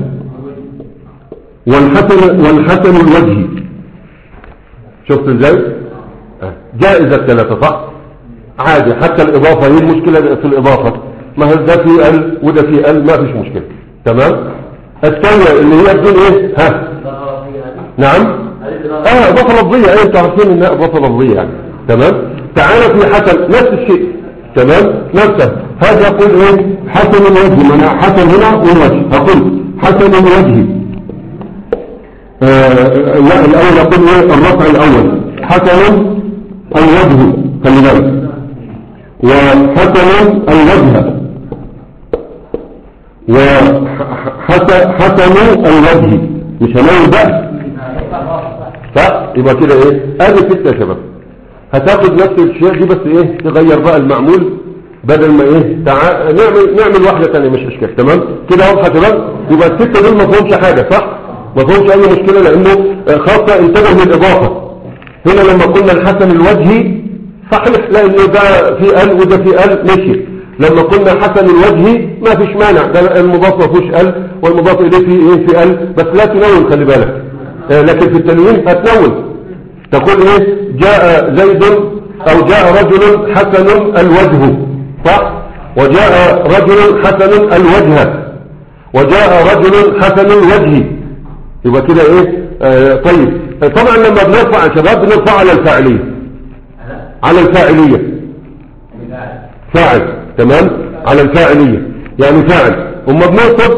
والحسن والحسن الوجه شفت ازاي آه. جائزة الثلاثة صح عادي حتى الإضافة هي المشكلة في الإضافة ما هو ده في ال وده في ال ما فيش مشكلة تمام الثانية اللي هي بدون ايه ها نعم اه اضافة لفظية ايه انتوا عارفين انها اضافة لفظية يعني تمام تعالى في حسن نفس الشيء تمام نفسه هذا يقول ايه حسن الوجه معنى حسن هنا والوجه اقول حسن الوجه آه لا الاول اقول ايه الرفع الاول حسن الوجه خلي بالك وحسن الوجه وحسن الوجه مش هنقول بقى صح يبقى كده ايه ادي ستة يا شباب هتاخد نفس الشيء دي بس ايه تغير بقى المعمول بدل ما ايه تع... نعمل نعمل واحدة تانية مش اشكال تمام كده واضحة يا شباب يبقى الستة دول ما فيهمش حاجة صح ما فيهمش اي مشكلة لانه آه، خاصة انتبه من الاضافة هنا لما قلنا الحسن الوجهي صحيح لانه ده في ال وده في ال مشي لما قلنا حسن الوجه ما فيش مانع ده المضاف ما فيهوش ال والمضاف اليه في ايه في ال بس لا تنون خلي بالك آه، لكن في التنوين هتنون تقول ايه جاء زيد او جاء رجل حسن الوجه صح وجاء رجل حسن الوجه وجاء رجل حسن الوجه يبقى كده ايه آه طيب طبعا لما بنرفع يا شباب بنرفع على الفاعلية على الفاعلية فاعل تمام على الفاعلية يعني فاعل وما بنصب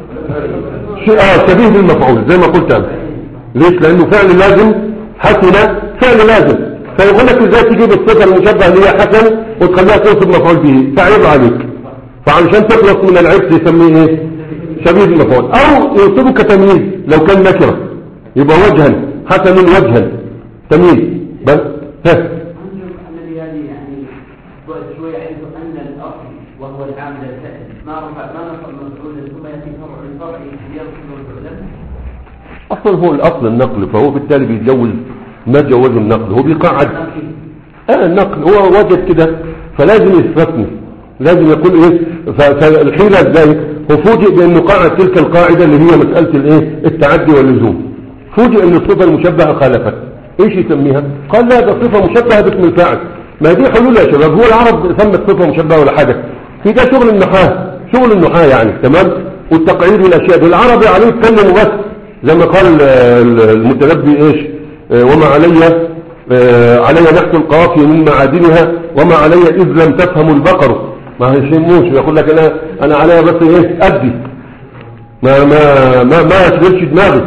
شيء اه شبيه بالمفعول زي ما قلت انا ليش لانه فعل لازم حسن فعل لازم فيقول لك ازاي تجيب الصفه المشبهه اللي هي حسن وتخليها تنصب مفعول به فعيب عليك فعلشان تخلص من العيب تسميه ايه شبيه بالمفعول او ينصبه كتمييز لو كان نكره يبقى وجها حسن وجها تمييز بس ها الذي يعني يعني شوية حيث أن الأصل وهو العامل الفعل ما رفع ما نصب مفعولا ثم يأتي فرع الفرع ينصب مفعولا اصلا هو الاصل النقل فهو بالتالي بيتجوز ما جوز النقل هو بيقعد اه النقل هو وجد كده فلازم يستثني لازم يقول ايه ف- فالحيلة ازاي هو فوجئ بانه قاعد تلك القاعدة اللي هي مسألة الايه التعدي واللزوم فوجئ ان الصفة المشبهة خالفت ايش يسميها قال لا ده صفة مشبهة باسم الفاعل ما دي حلول يا شباب هو العرب سمت صفة مشبهة ولا حاجة في ده شغل النحاة شغل النحاة يعني تمام والتقعيد والاشياء دي العربي عليه يتكلموا بس زي ما قال آه، المتنبي ايش آه، وما علي آه، علي نحت القوافي من معادنها وما علي إذ لم تفهم البقر ما يشموش يقول لك أنا أنا علي بس إيه أدي ما ما ما ما أشغلش دماغي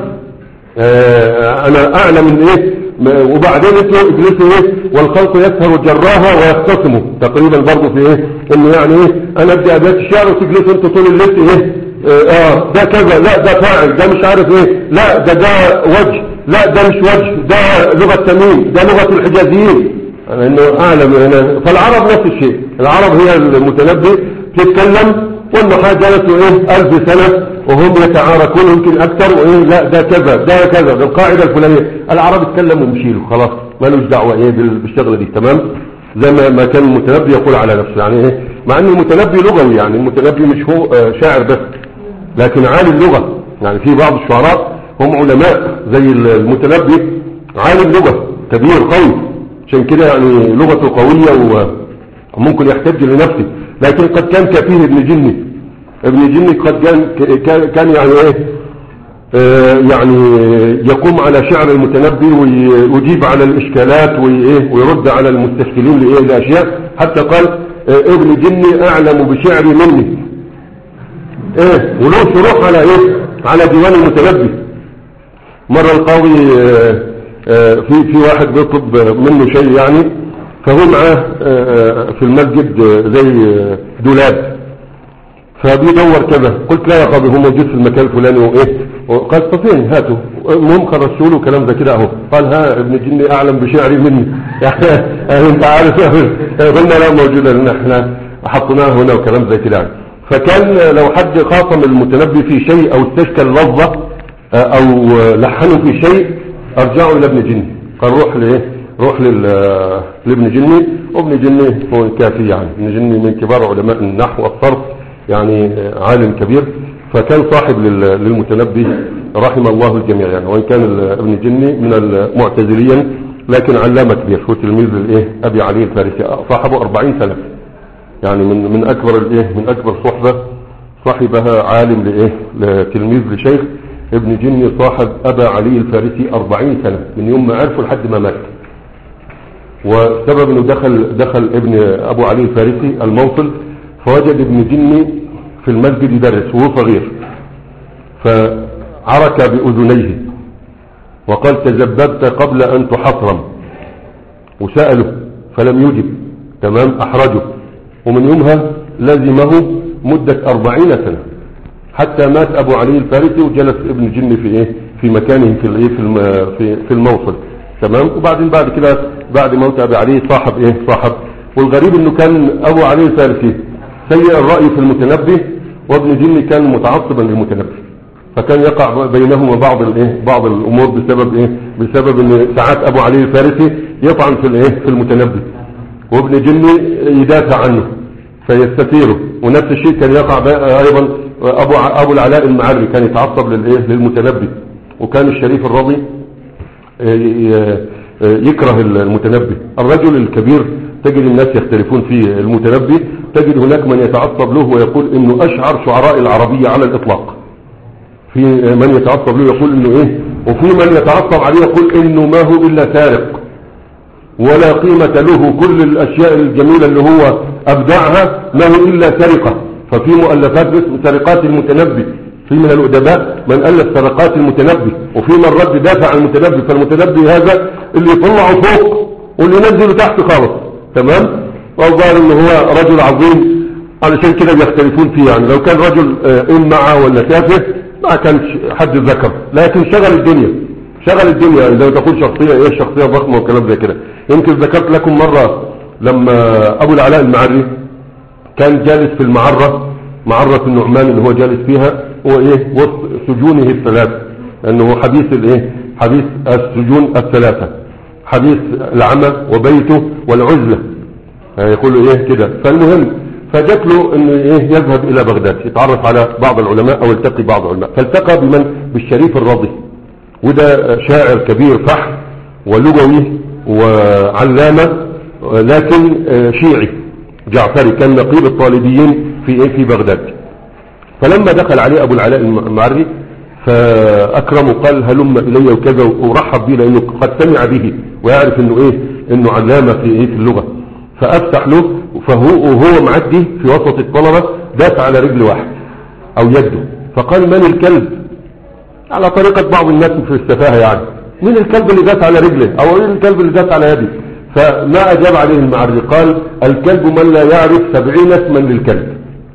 آه، أنا أعلى من إيه ما- وبعدين انتوا اجلسوا ايه والخلق يسهر جراها ويختصموا تقريبا برضه في ايه انه يعني ايه انا ادي ابيات الشعر وتجلسوا انتوا طول الليل ايه اه آه، ده كذا لا ده فاعل ده مش عارف ايه لا ده ده وجه لا ده مش وجه ده لغة تميم ده لغة الحجازيين لانه اعلم هنا فالعرب نفس الشيء العرب هي المتنبي تتكلم والنحاة جلسوا ايه الف سنة وهم يتعاركون يمكن اكثر وايه لا ده كذا ده كذا ده القاعدة الفلانية العرب اتكلموا ومشيلوا خلاص مالوش دعوة ايه بال- بالشغلة دي تمام زي ما ما كان المتنبي يقول على نفسه يعني ايه مع ان المتنبي لغوي يعني المتنبي مش هو آه، شاعر بس لكن عالم لغة يعني في بعض الشعراء هم علماء زي المتنبي عالم لغة كبير قوي عشان كده يعني لغته قوية و- وممكن يحتج لنفسه لكن قد كان كفيه ابن جني ابن جني قد كان كان- كان يعني ايه آه، يعني يقوم على شعر المتنبي ويجيب على الإشكالات وإيه ويرد على المستشكلين لإيه لأشياء حتى قال آه، ابن جني أعلم بشعري مني ايه وله شروح على ايه على ديوان المتنبي مرة القاضي آه، آه، في في واحد بيطلب منه شيء يعني فهو معاه آه، في المسجد آه، زي آه، دولاب فبيدور كذا قلت لا يا قاضي هو موجود في المكان الفلاني وايه وقال طب فين هاته المهم خرجت له كلام زي كده اهو قال ها ابن جني اعلم بشعري مني يعني يعني انت عارف قلنا لا موجوده لان احنا حطيناه هنا وكلام زي كده يعني. فكان لو حد خاصم المتنبي في شيء او استشكل لفظه آه، او لحنه في شيء ارجعه الى ابن جني قال روح لايه روح لل- آه، لابن جني وابن جني هو الكافي يعني ابن جني من كبار علماء النحو والصرف يعني آه، عالم كبير فكان صاحب لل- للمتنبي رحم الله الجميع يعني وان كان ال- ابن جني من المعتزليا لكن علامة كبير هو تلميذ للايه ابي علي الفارسي صاحبه 40 سنة يعني من من اكبر الايه من اكبر صحبة صاحبها عالم لايه لتلميذ لشيخ ابن جني صاحب ابا علي الفارسي 40 سنة من يوم ما عرفه لحد ما مات وسبب انه دخل دخل ابن ابو علي الفارسي الموصل فوجد ابن جني في المسجد يدرس وهو صغير فعرك باذنيه وقال تزببت قبل ان تحصرم وسأله فلم يجب تمام احرجه ومن يومها لزمه مدة أربعين سنة حتى مات أبو علي الفارسي وجلس ابن جني في إيه في مكانه في الإيه في الم- في في الموصل تمام وبعدين بعد كده بعد موت أبي علي صاحب إيه صاحب والغريب إنه كان أبو علي الفارسي سيء الرأي في المتنبي وابن جني كان متعصبا للمتنبي فكان يقع بينهما بعض الايه بعض الامور بسبب ايه بسبب ان ساعات ابو علي الفارسي يطعن في الايه في المتنبي وابن جني يدافع عنه فيستثيره ونفس الشيء كان يقع بقى ايضا ابو ع- ابو العلاء المعري كان يتعصب للايه للمتنبي وكان الشريف الرضي ي- يكره المتنبي الرجل الكبير تجد الناس يختلفون في المتنبي تجد هناك من يتعصب له ويقول انه اشعر شعراء العربية على الاطلاق في من يتعصب له يقول انه ايه وفي من يتعصب عليه يقول انه ما هو الا سارق ولا قيمة له كل الاشياء الجميلة اللي هو أبدعها ما هي إلا سرقة ففي مؤلفات اسم سرقات المتنبي في من الأدباء من ألف سرقات المتنبي وفي من رد دافع عن المتنبي فالمتنبي هذا اللي يطلعه فوق واللي ينزله تحت خالص تمام والظاهر ان هو رجل عظيم علشان كده بيختلفون فيه يعني لو كان رجل آه، إمعة ولا تافه ما كانش حد ذكر لكن شغل الدنيا شغل الدنيا زي ما تقول شخصية ايه شخصية ضخمة وكلام زي كده يمكن ذكرت لكم مرة لما ابو العلاء المعري كان جالس في المعرة معرة النعمان اللي هو جالس فيها هو ايه وسط سجونه الثلاث انه هو حديث الايه حديث السجون الثلاثة حديث العمى وبيته والعزلة يقول له ايه كده فالمهم فجت له انه ايه يذهب الى بغداد يتعرف على بعض العلماء او يلتقي بعض العلماء فالتقى بمن بالشريف الرضي وده شاعر كبير فحم ولغوي وعلامة لكن شيعي جعفري كان نقيب الطالبيين في ايه في بغداد فلما دخل عليه ابو العلاء المعري فاكرمه قال هلم الي وكذا ورحب به لانه قد سمع به ويعرف انه ايه انه علامة في ايه في اللغة فافتح له فهو وهو معدي في وسط الطلبة داس على رجل واحد او يده فقال من الكلب على طريقة بعض الناس في السفاهة يعني مين الكلب اللي داس على رجله او مين الكلب اللي داس على يدي فما اجاب عليه المعري قال الكلب من لا يعرف سبعين اسما للكلب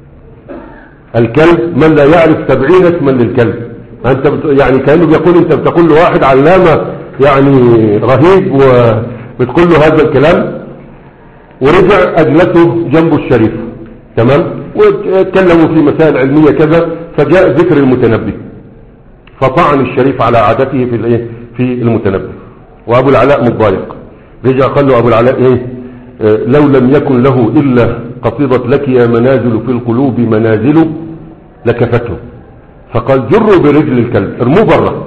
الكلب من لا يعرف سبعين اسما للكلب انت بت... يعني كانه بيقول انت بتقول له واحد علامة يعني رهيب وبتقول له هذا الكلام ورجع اجلسه جنبه الشريف تمام واتكلموا في مسائل علمية كذا فجاء ذكر المتنبي فطعن الشريف على عادته في الايه في المتنبي وابو العلاء متضايق رجع قال له ابو العلاء ايه آه لو لم يكن له الا قصيدة لك يا منازل في القلوب منازل لكفته فقال جروا برجل الكلب ارموه بره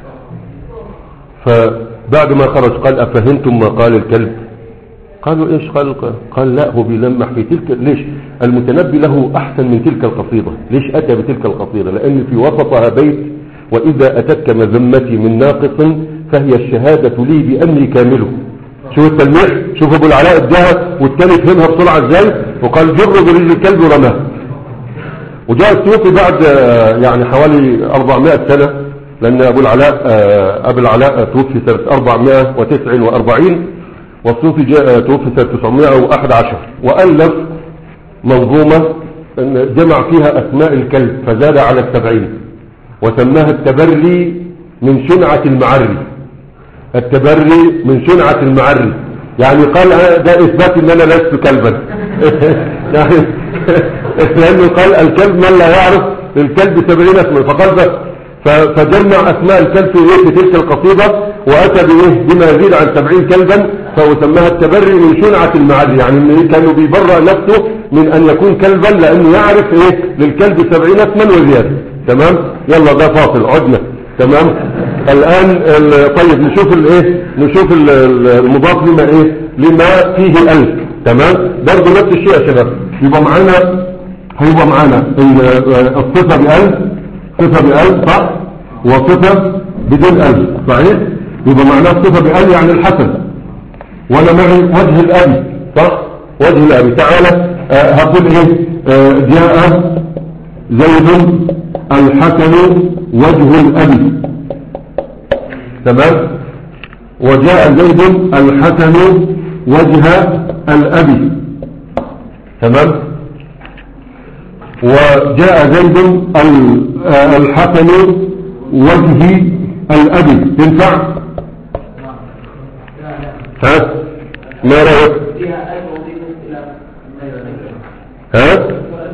فبعد ما خرج قال افهمتم ما قال الكلب قالوا ايش قال قال لا هو بيلمح في تلك ليش المتنبي له احسن من تلك القصيدة ليش اتى بتلك القصيدة لان في وسطها بيت واذا اتتك مذمتي من ناقص فهي الشهادة لي باني كامله شوف التلميح شوف ابو العلاء اداها والتاني فهمها بسرعة ازاي وقال جر برجل الكلب ورماه وجاء السيوطي بعد يعني حوالي 400 سنة لان ابو العلاء ابو العلاء توفي سنة 449 والصوفي جاء توفي سنة 911 وألف منظومة جمع فيها أسماء الكلب فزاد على السبعين وسماها التبري من شنعة المعري التبري من شنعة المعري يعني قال ده إثبات أن أنا لست كلبا يعني لأنه قال الكلب من لا يعرف الكلب سبعين اسمه فقال ده فجمع أسماء الكلب في, إيه في تلك القصيدة وأتى بإيه بما يزيد عن سبعين كلبا فهو سماها التبري من شنعة المعري يعني كانوا بيبرأ نفسه من أن يكون كلبا لأنه يعرف إيه للكلب سبعين اسما وزيادة تمام يلا ده فاصل عدنا تمام الآن طيب نشوف الايه نشوف المضاف لما ايه لما فيه ألف تمام برضه نفس الشيء يا شباب يبقى معانا هيبقى معانا الصفة بألف صفة بألف صح وصفة بدون ألف صحيح يبقى معناه الصفة بألف يعني الحسن وانا معي وجه الأبي صح وجه الأبي تعالى آه هقول ايه آه جاء زيد الحسن وجه الأبي تمام وجاء زيد الحسن وجه الأبي تمام وجاء زيد الحسن وجه الأبي تنفع ها ما رأيك ها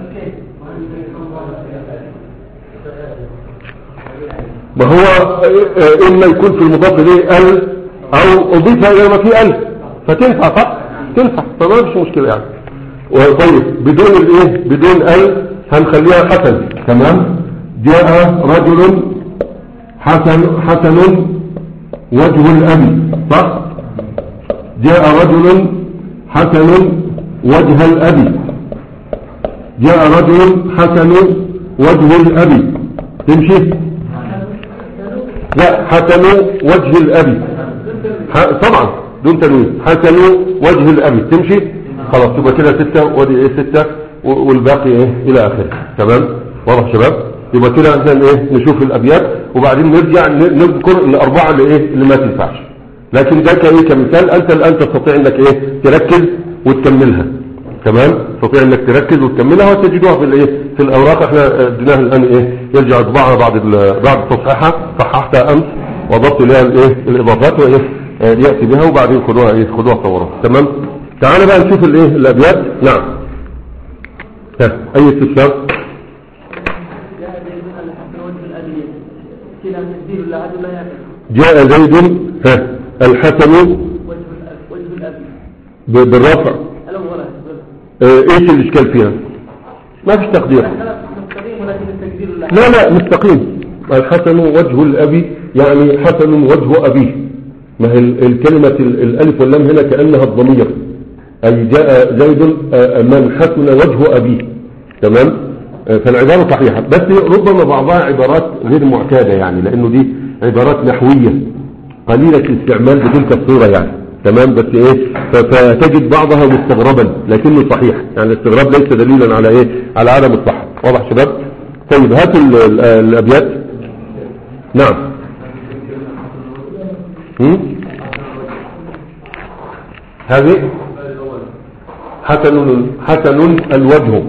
ما هو إما يكون في المضاف إليه ال أو أضيف إلى ما فيه ال فتنفع صح تنفع فما فيش مشكلة يعني طيب بدون الايه بدون ال هنخليها حسن تمام جاء رجل حسن حسن وجه الأبي صح جاء رجل حسن وجه الأبي جاء رجل حسن وجه الأبي تمشي لا حسن وجه الأبي طبعا دون تنوين حسن وجه الأبي تمشي خلاص يبقى كده ستة ودي ايه ستة و- والباقي ايه الى اخره تمام واضح يا شباب يبقى كده عشان ايه نشوف الابيات وبعدين نرجع ن- نذكر الاربعة اللي ايه اللي ما تنفعش لكن ده كايه كمثال انت الان تستطيع انك ايه تركز وتكملها تمام تستطيع انك تركز وتكملها وتجدوها في الايه في الاوراق احنا آه، اديناها الان ايه يرجع يطبعها بعد ال- بعد تصحيحها صححتها امس وضبط لها الايه الاضافات وايه آه، ياتي بها وبعدين خدوها ايه خدوها صورها تمام تعال بقى نشوف الايه الابيات نعم ها اي استفسار جاء زيد الحسن وجه الأبي كلا تكبير لا عدل لا يعقل جاء زيد ها الحسن وجه الأب وجه الأبي ب- بالرفع الأول آه، ايش الاشكال فيها ما فيش تقدير خلاص مستقيم ولكن التكبير لا لا لا مستقيم الحسن وجه الأبي يعني حسن وجه أبيه ما هي ال- الكلمة ال- الألف واللام هنا كأنها الضمير أي جاء زيد آه، من حسن وجه أبيه تمام آه، فالعبارة صحيحة بس ربما بعضها عبارات غير معتادة يعني لأنه دي عبارات نحوية قليلة الاستعمال بتلك الصورة يعني تمام بس ايه ف- فتجد بعضها مستغربا لكنه صحيح يعني الاستغراب ليس دليلا على ايه على عدم الصحة واضح شباب طيب هاتوا ال- ال- الابيات نعم هم؟ هذه حسن حسن الوجه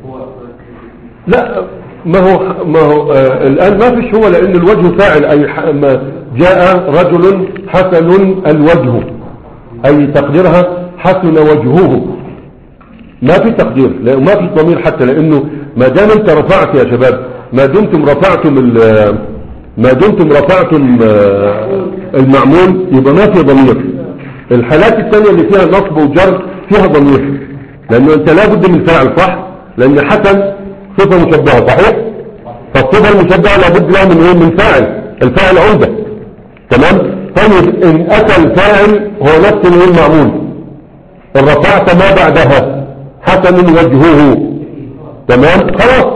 لا ما هو ما هو آه الآن ما فيش هو لأن الوجه فاعل أي ح- ما جاء رجل حسن الوجه أي تقديرها حسن وجهه ما في تقدير لا ما في ضمير حتى لأنه ما دام أنت رفعت يا شباب ما دمتم رفعتم ال- ما دمتم رفعتم آه، المعمول يبقى ما في ضمير الحالات الثانية اللي فيها نصب وجر فيها ضمير لأنه أنت لابد من فاعل صح لأن حسن صفة مشبهة صحيح فالصفة المشبهة لابد لها من ايه من فاعل الفاعل عمدة تمام طيب ان اتى الفاعل هو نفس الايه المعمول ان رفعت ما بعدها حسن وجهه تمام خلاص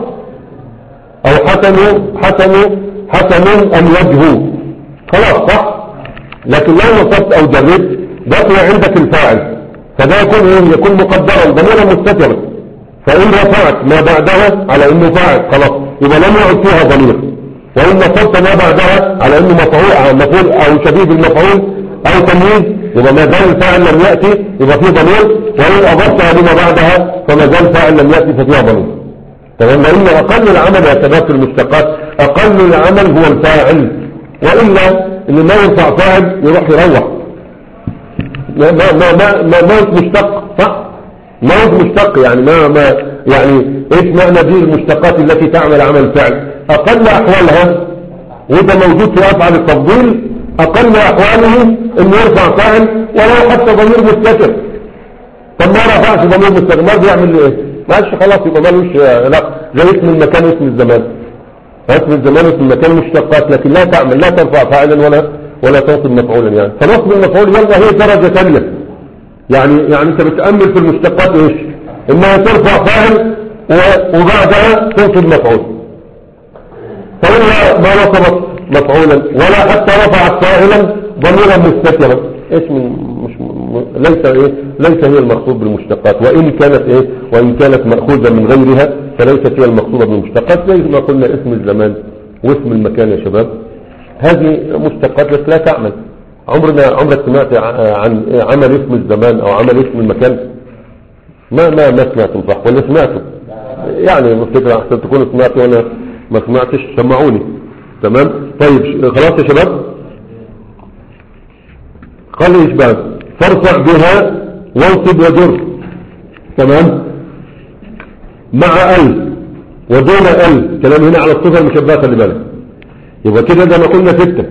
او حسن حسن حسن الوجه خلاص صح لكن لو نصبت او جربت بقي عندك الفاعل فده يكون ايه يكون مقدرا ضميرا مستترا فإن رفعت ما بعدها على إنه فاعل خلاص يبقى لم يعد فيها ضمير وإن نصبت ما بعدها على إنه مفعول مفعول أو شبيه بالمفعول أو تمييز يبقى ما زال الفاعل لم يأتي يبقى فيه ضمير وإن أضفتها لما بعدها فما زال الفاعل لم يأتي ففيها ضمير تمام لأن أقل العمل يا شباب في المشتقات أقل العمل هو الفاعل وإلا إن ما ينفع فاعل يروح يروح ما ما ما ما ما, ما مشتق صح موت مشتق يعني ما ما يعني ايش معنى دي المشتقات التي تعمل عمل فعل اقل احوالها وده موجود في افعال التفضيل اقل احواله انه يرفع فاعل ولو حتى ضمير مستتر طب ما رفعش ضمير مستتر ما بيعمل له ايه ماشي خلاص يبقى مالوش لا زي اسم المكان واسم الزمان اسم الزمان واسم المكان مشتقات لكن لا تعمل لا ترفع فاعلا ولا ولا تنصب مفعولا يعني فنصب المفعول يلا هي درجة ثانية يعني يعني انت بتأمل في المشتقات ايش انها ترفع فاعل و- وبعدها تنصب مفعول فإن ما نصبت مفعولا ولا حتى رفعت فاعلا ضميرا مستترا ايش من مش م- ليس ايه ليس هي المقصود بالمشتقات وان كانت ايه وان كانت ماخوذه من غيرها فليست هي المقصوده بالمشتقات زي ما قلنا اسم الزمان واسم المكان يا شباب هذه مشتقات بس لا تعمل عمرنا عمرك سمعت ع- عن عمل اسم الزمان او عمل اسم المكان ما ما ما سمعتم صح ولا سمعتم يعني الفكرة احسن تكونوا سمعتوا وانا ما سمعتش سمعوني تمام طيب ش- خلاص يا شباب قال ايش بقى فارفع بها وانصب وجر تمام مع ال ودون ال كلام هنا على الصفة المشبهة خلي بالك يبقى كده ده ما قلنا ستة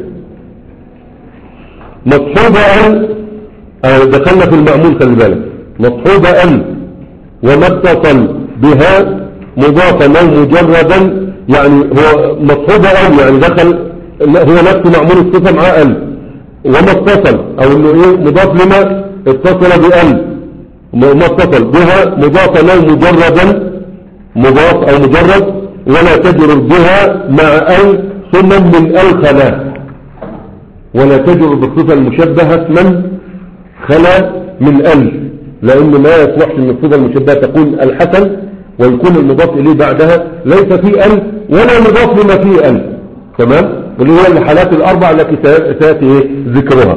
مصحوبة ال آه، دخلنا في المأمول خلي بالك مصحوبة ال وما اتصل بها مضافا او مجردا يعني هو مصحوبة ال يعني دخل لا، هو نفسه معمول الصفة مع ال وما اتصل او انه ايه مضاف لما اتصل بال ما اتصل بها مضافا او مجردا مضاف او مجرد ولا تجر بها مع ال ثم من ال خلا ولا تجر بالصفة المشبهة اسما خلا من ال لان ما يصلحش ان الصفة المشبهة تكون الحسن ويكون المضاف اليه بعدها ليس فيه ال ولا مضاف لما فيه ال تمام واللي هي الحالات الاربع التي سياتي إيه؟ ذكرها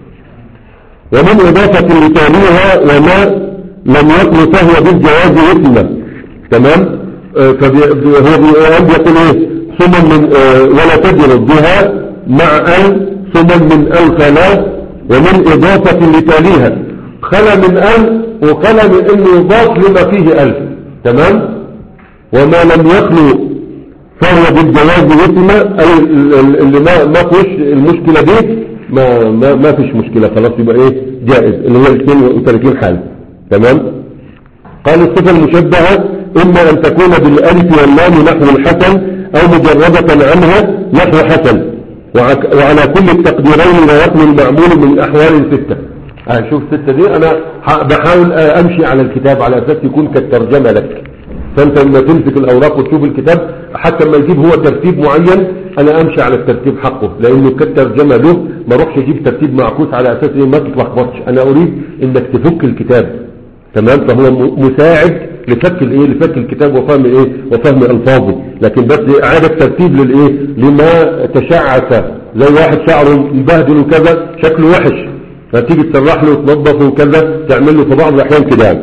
ومن اضافة لتاليها وما لم يكن فهو بالجواز اثما تمام آه، فهو بيقول ايه ثم من آه، ولا تجر بها مع ال ثم من ال خلا ومن اضافة لتاليها خلا من ال وخلا من انه يضاف لما فيه ال تمام وما لم يخلو فهو بالجواز اثما اي ال- ال- اللي ما ما فيش المشكلة دي ما ما ما فيش مشكلة خلاص يبقى ايه جائز اللي هي 32 حالة تمام قال الصفة المشبهة إما أن تكون بالألف واللام نحو الحسن أو مجردة عنها نحو حسن وعك- وعلى كل التقديرين لا يخلو المعمول من أحوال ستة آه شوف ستة دي أنا ح- بحاول آه أمشي على الكتاب على أساس يكون كالترجمة لك فأنت لما تمسك الأوراق وتشوف الكتاب حتى لما يجيب هو ترتيب معين أنا أمشي على الترتيب حقه لأنه كالترجمة له ما أروحش أجيب ترتيب معكوس على أساس إيه ما تتلخبطش أنا أريد إنك تفك الكتاب تمام فهو م- مساعد لفك الايه لفك الكتاب وفهم ايه وفهم الفاظه لكن بس اعاده ترتيب للايه لما تشعث زي واحد شعره مبهدل وكذا شكله وحش فتيجي تسرح له وتنظفه وكذا تعمل له في بعض الاحيان كده يعني.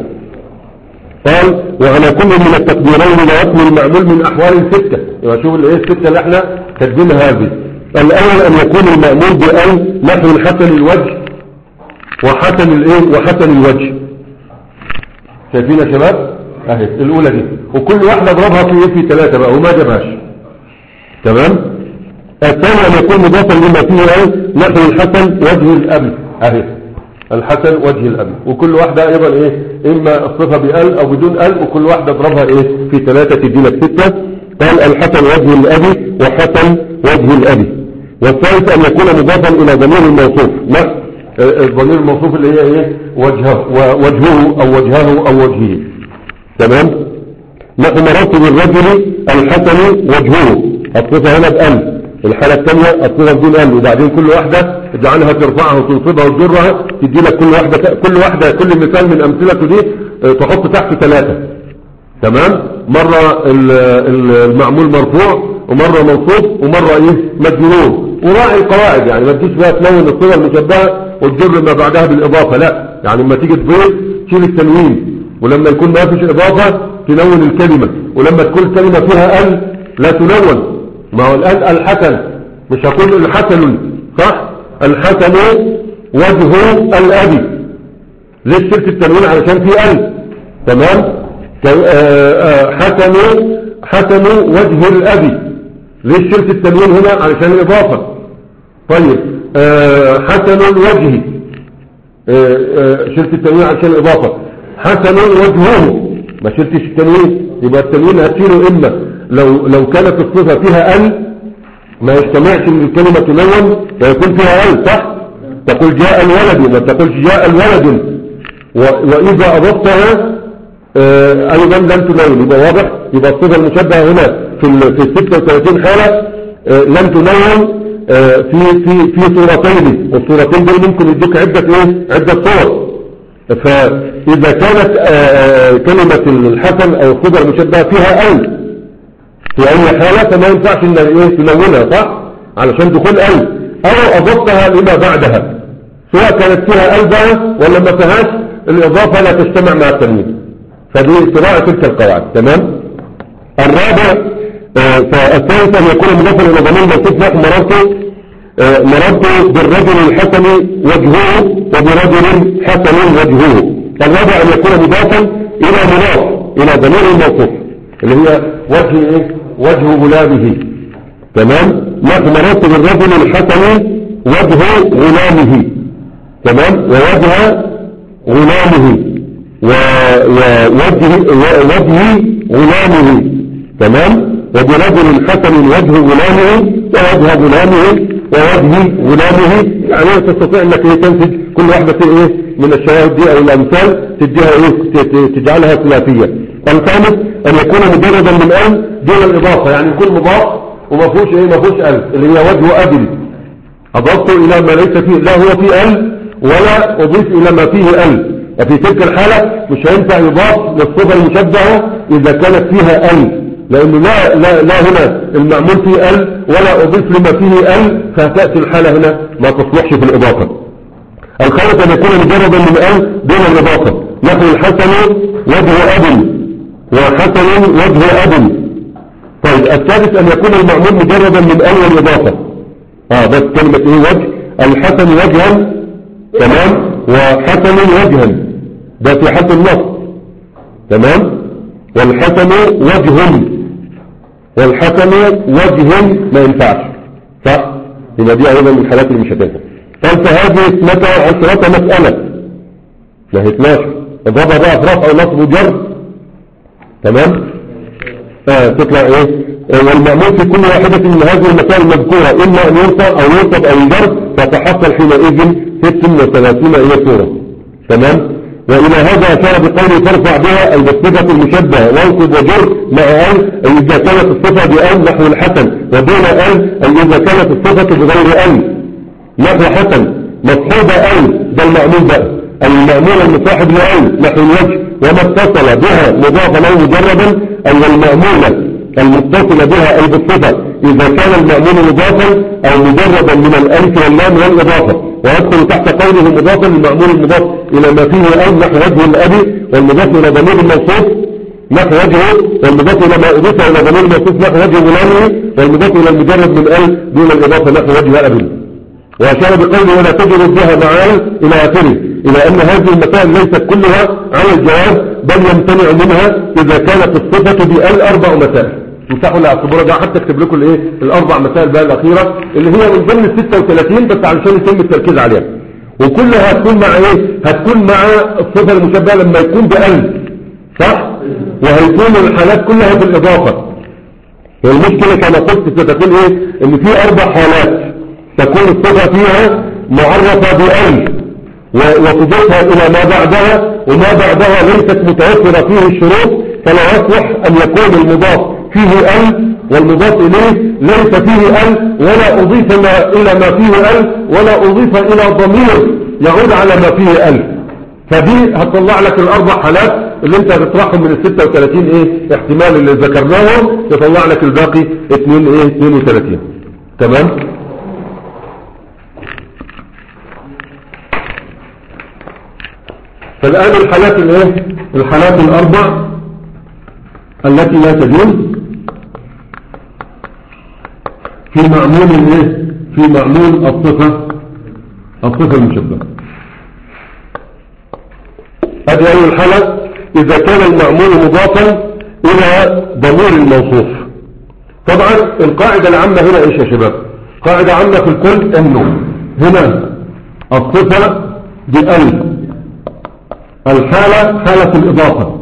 قال وعلى كل من التقديرين لا يكمل المعمول من احوال سته يبقى شوف الايه السته اللي احنا كاتبينها هذه الاول ان يكون المأمول بأن نحو الحسن الوجه وحسن الايه وحسن الوجه شايفين يا شباب اهي الاولى دي وكل واحدة اضربها في ايه في ثلاثة بقى وما جابهاش تمام الثاني ان يكون مضافا لما فيه ايه نحو الحسن وجه الاب اهي الحسن وجه الاب وكل واحدة ايضا ايه اما الصفة بال او بدون ال وكل واحدة اضربها ايه في ثلاثة تدينا ستة قال الحسن وجه الاب وحسن وجه الاب والثالث ان يكون مضافا الى ضمير الموصوف ما الضمير الموصوف اللي هي ايه وجهه ووجهه او وجهه او وجهه تمام نحو مراتب الرجل الحسن وجهه الصفة هنا بأل الحالة الثانية الصفة بدون أل وبعدين كل واحدة اجعلها ترفعها وتنصبها وتجرها تدي لك كل واحدة كل واحدة كل مثال من أمثلته دي اه، تحط تحت ثلاثة تمام مرة ال- ال- المعمول مرفوع ومرة منصوب ومرة ايه مجنون وراعي القواعد يعني ما تجيش بقى تلون الصورة المشبهة وتجر ما بعدها بالإضافة لا يعني لما تيجي تضيف تشيل التنوين ولما يكون ما فيش إضافة تلون الكلمة ولما تكون الكلمة فيها ال لا تلون ما هو الآن الحسن مش هقول الحسن صح الحسن وجه الأبي ليش شلت التنوين علشان في ال تمام ك- آه، آه، حسن حسن وجه الأبي ليش شلت التنوين هنا علشان الإضافة طيب آه، حسن وجهي آه، آه، شلت التنوين عشان الإضافة حسن وجهه ما شلتش التنوين يبقى التنوين هتشيله إما لو لو كانت الصفة فيها ال ما يجتمعش ان الكلمة تلون ويكون فيها ال صح تقول جاء الولد ما تقولش جاء الولد و- وإذا أضفتها آه، أيضا لم تلون يبقى واضح يبقى الصفة المشبهة هنا في ال في ال 36 حالة آه، لم تلون آه، في في في صورتين والصورتين دول ممكن يديك عدة ايه عدة صور فإذا كانت آه، آه، كلمة الحسن أو الصفة المشبهة فيها ال في أي حالة فما ينفعش إن إيه تلونها صح علشان دخول ال أو أضفتها لما بعدها سواء كانت فيها ال بقى ولا ما فيهاش الإضافة لا تجتمع مع التنوين فدي اتباع تلك القواعد تمام الرابع آه، فالثالث أن يكون مضافا إلى ضمير موصوف نحو مررت آه، مررت بالرجل الحسن وجهه وبرجل حسن وجهه الرابع أن يكون مضافا إلى مضاف إلى ضمير الموصوف اللي هي وجه إيه؟ وجه غلامه تمام نحو مررت بالرجل الحسن وجه غلامه تمام ووجه غلامه و- ووجه وجه غلامه تمام وبرجل حسن وجه غلامه ووجه غلامه ووجه غلامه يعني تستطيع انك ايه تنتج كل واحدة في ايه من الشواهد دي او الامثال تديها ايه ت- ت- تجعلها ثلاثية الخامس ان يكون مجردا من ال دون الاضافة يعني يكون مضاف وما فيهوش ايه ما فيهوش ال اللي هي وجه ابي اضفته الى ما ليس فيه لا هو فيه ال ولا اضيف الى ما فيه ال في تلك الحالة مش هينفع يضاف للصفة المشبهة إذا كانت فيها ال لأنه لا, لا, لا هنا المعمول فيه ال ولا أضيف لما فيه ال فتأتي الحالة هنا ما تصلحش في الإضافة الخامس أن يكون مجردا من ال دون الإضافة نحو الحسن وجه أب وحسن وجه أب طيب الثالث أن يكون المعمول مجردا من ال والإضافة اه بس كلمة ايه وجه الحسن وجها تمام وحسن وجها ده في حد النص تمام والحسن وجه والحسن وجه ما ينفعش صح يبقى دي ايضا من الحالات اللي مش هتنفع قال فهذه اثنتا عشرة مسألة ما هي 12 اضربها بقى في رفع ونصب وجر تمام آه تطلع ايه والمأمول في كل واحدة من هذه المسائل المذكورة إما أن ينصب أو ينصب أو يجر فتحصل حينئذ 36 هي صورة تمام وإلى هذا أشار بقوله ترفع بها أي بالصفة المشبهة وانصب وجر مع أن أي إذا كانت الصفة بأن نحو الحسن ودون أن أي إذا كانت الصفة بغير أن نحو حسن مصحوبة أن ده المأمول بقى المأمول المصاحب لأن نحو الوجه وما اتصل بها مضافا أو مجردا أي المأمولة المتصل بها أي بالصفة إذا كان المأمول مضافا أو مجردا من الألف واللام والإضافة ويدخل تحت قوله مضافا المأمول المضاف إلى ما فيه أو نحو وجه الأبي والمضاف إلى ضمير الموصوف نحو وجهه والمضاف إلى ما أضيف إلى ضمير الموصوف نحو وجه غلامه والمضاف إلى المجرد من ال دون الإضافة نحو وجه أبي وأشار بقوله ولا تجرد بها معال إلى آخره إلى أن هذه المسائل ليست كلها على الجواب بل يمتنع منها إذا كانت الصفة بأل أربع مسائل مساحوا لها الصبورة ده حتى اكتب لكم الايه الاربع مسائل بقى الاخيرة اللي هي من ضمن ال 36 بس علشان يتم التركيز عليها وكلها هتكون مع ايه هتكون مع الصفة المشبهة لما يكون بألف صح وهيكون الحالات كلها بالاضافة والمشكلة كما قلت ستكون ايه ان في اربع حالات تكون الصفة فيها معرفة بألف وتضيفها الى ما بعدها وما بعدها ليست متوفرة فيه الشروط فلا يصلح ان يكون المضاف فيه ال والمضاف اليه ليس فيه ال ولا اضيف ما الى ما فيه ال ولا اضيف الى ضمير يعود على ما فيه ال فدي هتطلع لك الاربع حالات اللي انت هتطرحهم من ال 36 ايه احتمال اللي ذكرناهم تطلع لك الباقي 2 ايه 32 تمام فالآن الحالات الايه الحالات الأربع التي لا تجوز في معمول الايه في معمول الصفة الصفة المشبهة هذه أول حالة إذا كان المعمول مضافا إلى ضمير الموصوف طبعا القاعدة العامة هنا إيش يا شباب قاعدة عامة في الكل إنه هنا الصفة بألف الحالة حالة الإضافة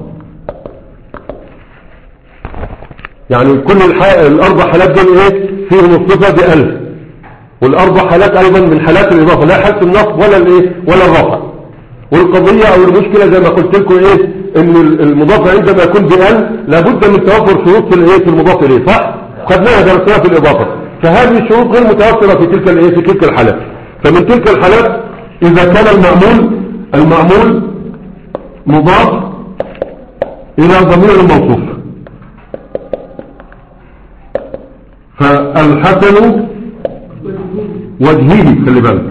يعني كل الح... الأربع حالات دول إيه فيهم الصفة بألف والأربع حالات أيضا من حالات الإضافة لا حالة النصب ولا الإيه ولا الرفع والقضية أو المشكلة زي ما قلت لكم إيه إن المضاف عندما يكون بأل لابد من توفر شروط في الإيه في المضاف إليه صح؟ خدناها درسناها في الإضافة فهذه الشروط غير متوفرة في تلك الإيه في تلك الحالات فمن تلك الحالات إذا كان المعمول المعمول مضاف إلى ضمير الموصوف فالحسن وجهه خلي بالك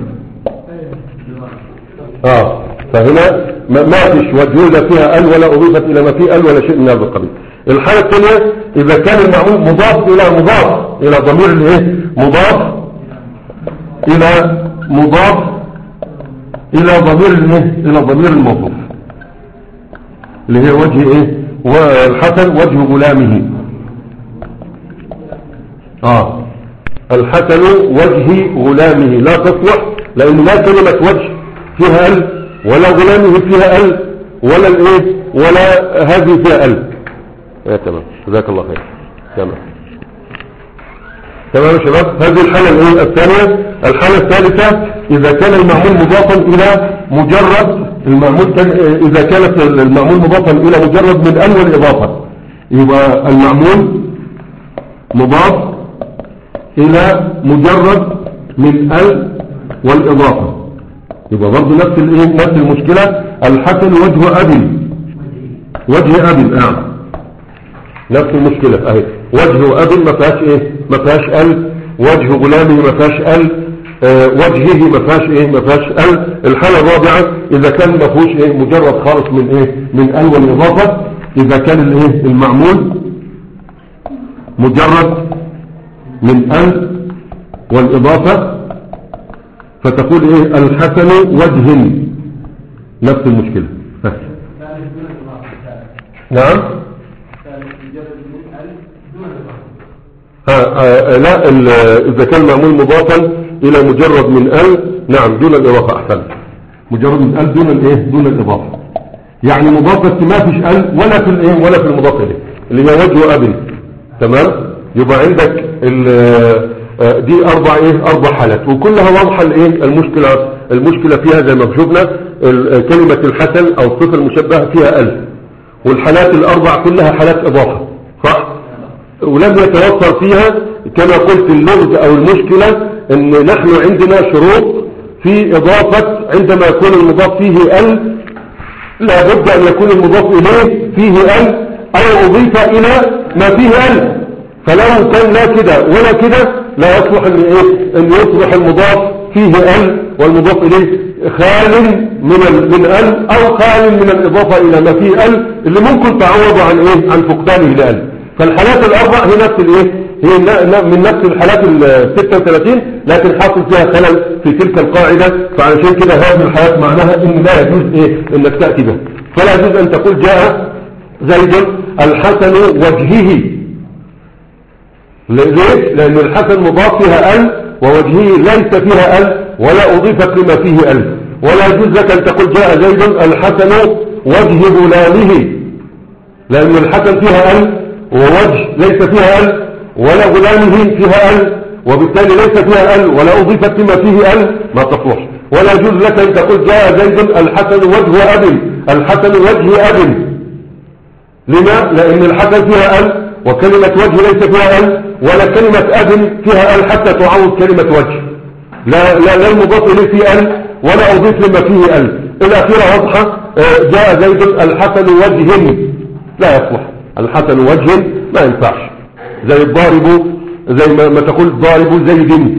اه فهنا ما ما فيش وجهه لا فيها ال ولا اضيفت الى ما فيه ال ولا شيء من هذا القبيل الحاله الثانيه اذا كان المعمول مضاف الى مضاف الى ضمير الايه مضاف الى مضاف الى ضمير الايه الى ضمير الموصوف اللي هي وجه ايه والحسن وجه غلامه اه الحسن وجه غلامه لا تصلح لان لا كلمة وجه فيها ال ولا غلامه فيها ال ولا الايه ولا هذه فيها ال ايه تمام جزاك الله خير تمام تمام يا شباب هذه الحالة الايه الثانية الحالة الثالثة اذا كان المعمول مضافا الى مجرد المعمول كان اذا كانت المعمول مضافا الى مجرد من ال والاضافة يبقى المعمول مضاف الى مجرد من ال والاضافة يبقى برضه نفس الايه نفس المشكلة الحسن وجه أبي وجه أبي نعم نفس المشكلة اهي وجه أبي ما فيهاش ايه ما فيهاش ال وجه غلامه ما فيهاش ال آه وجهه ما فيهاش ايه ما فيهاش ال الحالة الرابعة اذا كان ما فيهوش ايه مجرد خالص من ايه من ال والاضافة اذا كان الايه المعمول مجرد من ال والاضافة فتقول ايه الحسن وجه نفس المشكلة ها. نعم ها آه، لا ال- إذا كان معمول مضافا إلى مجرد من ال نعم دون الإضافة أحسن مجرد من ال دون الإيه دون الإضافة يعني مضاف بس ما فيش ال ولا في الإيه ولا في المضاف إليه اللي هي وجه أب تمام يبقى عندك ال- آه، دي أربع إيه أربع حالات وكلها واضحة الإيه المشكلة المشكلة فيها زي ما شفنا ال- كلمة الحسن أو الصفة المشبهة فيها ال والحالات الأربع كلها حالات إضافة صح؟ ولم يتوفر فيها كما قلت اللغز او المشكلة ان نحن عندنا شروط في اضافة عندما يكون المضاف فيه ال لابد ان يكون المضاف اليه فيه ال او اضيف الى ما فيه ال فلو كان لا كده ولا كده لا يصلح ان ايه ان يصبح المضاف فيه ال والمضاف اليه خال من ال من ال او خال من الاضافة الى ما فيه ال اللي ممكن تعوض عن ايه عن فقدانه لال فالحالات الاربع هي نفس الايه هي ن- ن- من نفس الحالات ال 36 لكن حاصل فيها خلل في تلك القاعدة فعلشان كده هذه الحالات معناها ان لا يجوز ايه انك تأتي به فلا يجوز ان تقول جاء زيد الحسن وجهه ليه؟ لأن الحسن مضاف فيها ال ووجهه ليس فيها ال ولا أضيفت لما فيه ال ولا يجوز لك أن تقول جاء زيد الحسن وجه غلامه لأن الحسن فيها ال ووجه ليس فيها ال ولا غلامه فيها ال وبالتالي ليس فيها ال ولا أضيفت لما فيه ال ما تصلح ولا يجوز لك أن تقول جاء زيد الحسن وجه أب الحسن وجه أب لما؟ لأن الحسن فيها ال وكلمة وجه ليس فيها ال ولا كلمة أب فيها ال حتى تعوض كلمة وجه لا لا لا المضاف إليه فيه ال ولا أضيف لما فيه ال الأخيرة واضحة آه، جاء زيد الحسن وجه لا يصلح الحسن وجه ما ينفعش زي الضارب زي ما, ما تقول ضارب زيد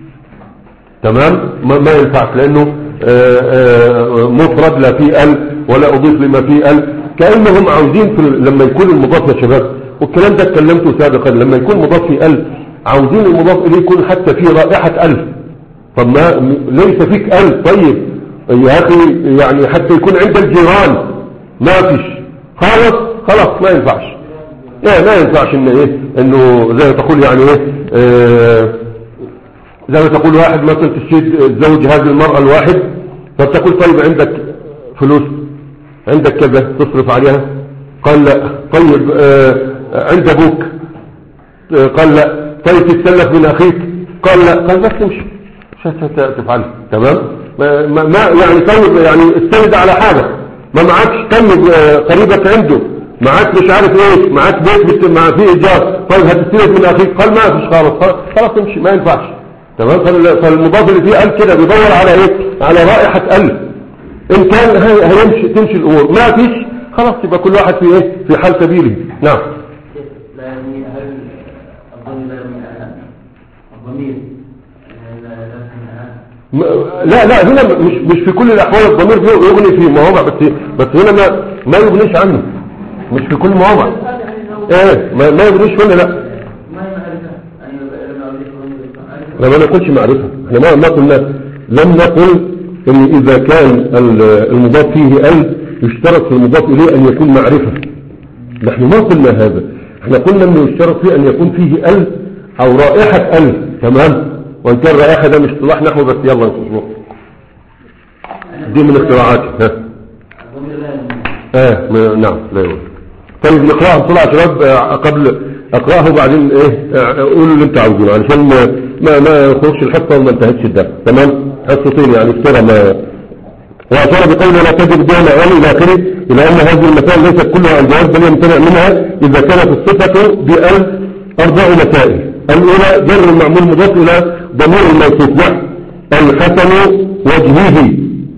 تمام ما, ما ينفعش لأنه آه، آه، مفرد لا فيه ال ولا أضيف لما فيه ال كأنهم عاوزين في ال- لما يكون المضاف يا شباب والكلام ده اتكلمته سابقا لما يكون مضاف فيه ال عاوزين المضاف إليه يكون حتى فيه رائحة ألف طب ما م- ليس فيك ال طيب يا أخي يعني حتى يكون عند الجيران ما فيش خلاص خلاص ما ينفعش لا ما ينفعش ان ايه انه زي ما تقول يعني ايه آه زي ما تقول واحد مثلا تشيد تزوج هذه المرأة الواحد فبتقول طيب عندك فلوس عندك كذا تصرف عليها قال لا طيب آه عند ابوك آه قال لا طيب تتسلف من اخيك قال لا قال بس امشي مش هتفعل تمام ما, ما ما- يعني طيب يعني استند على حاجة ما معكش طيب آه، قريبك عنده معاك مش عارف ايه معاك بيت بت- مع فيه ايجار طيب هتستلف من اخيك قال ما فيش خالص خلاص- خلاص امشي ما ينفعش تمام فال- فالمضاف اللي فيه قال كده بيدور على ايه على رائحة قلب ان كان هي- هيمشي تمشي الامور ما فيش خلاص يبقى كل واحد في ايه في حال سبيله نعم لا يعني هل الضمير لا من أنا الضمير لا لا من أنا م- لا لا هنا مش مش في كل الاحوال الضمير فيه يغني في مواضع بس بس هنا ما ما يغنيش عنه مش في كل مواضع ايه ما, ما يغنيش هنا لا ما هي معرفة يعني لما أريد الضمير معرفة احنا ما نقولش معرفة احنا ما ما قلنا لم نقل ان اذا كان ال- المضاف فيه ال يشترط في المضاف اليه ان يكون معرفة نحن ما قلنا هذا احنا قلنا انه يشترط فيه ان يكون فيه ال او رائحة ال تمام وان كان رائحة ده مش صلاح نحو بس يلا نشوف دي من اختراعاتي ها الضمير لا من اه ما- نعم لا يقول طيب نقراها بسرعة يا شباب آه، قبل اقراها وبعدين ايه آه، قولوا اللي انتوا عاوزينه علشان ما ما ما يخرجش الحصة وما انتهتش الدرس تمام حصتين يعني افترى ما وأشار بقوله لا تجد دون أول إلى آخره إلى أن هذه المسائل ليست كلها عن جواز بل يمتنع منها إذا كانت الصفة بأل أربع مسائل الأولى جر المعمول مضاف إلى ضمير الموصوف نحو الحسن وجهه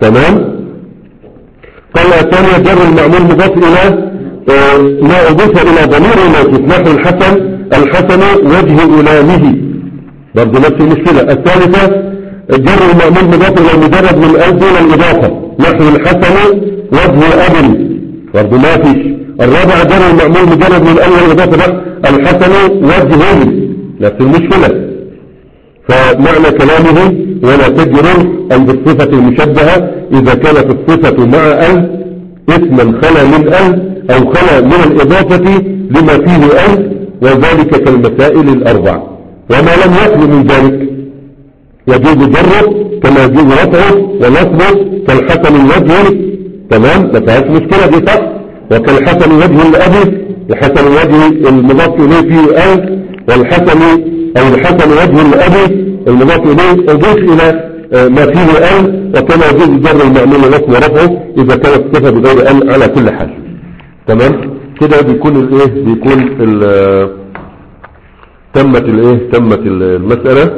تمام قال الثانية جر المعمول مضاف إلى آه، ما أضيف إلى ضمير الموصوف نحو الحسن الحسن وجه غلامه برضه نفس المشكلة الثالثة جر المعمول مضاف إلى مجرد من أل دون الإضافة نحو الحسن وجه أب برضه ما فيش الرابعة جر المعمول مجرد من أل والإضافة نحو الحسن وجه ابن نفس المشكلة فمعنى كلامه ولا تجر أي بالصفة المشبهة إذا كانت الصفة مع ال اسما خلا من ال أو خلا من الإضافة لما فيه ال وذلك كالمسائل الأربع وما لم يخل من ذلك يجوز جره كما يجوز رفعه ونصبه كالحسن الوجه تمام ما فيهاش مشكلة دي صح وكالحسن وجه الأبي الحسن وجه المضاف إليه فيه ال والحسن أو الحسن وجه الأبي المضاف إليه أضيف إلى آه، ما فيه ال وكما يجوز جر المعمول نصب ورفعه إذا كانت الصفة بغير ال على كل حال تمام كده بيكون الايه بيكون ال- تمت الايه تمت المسألة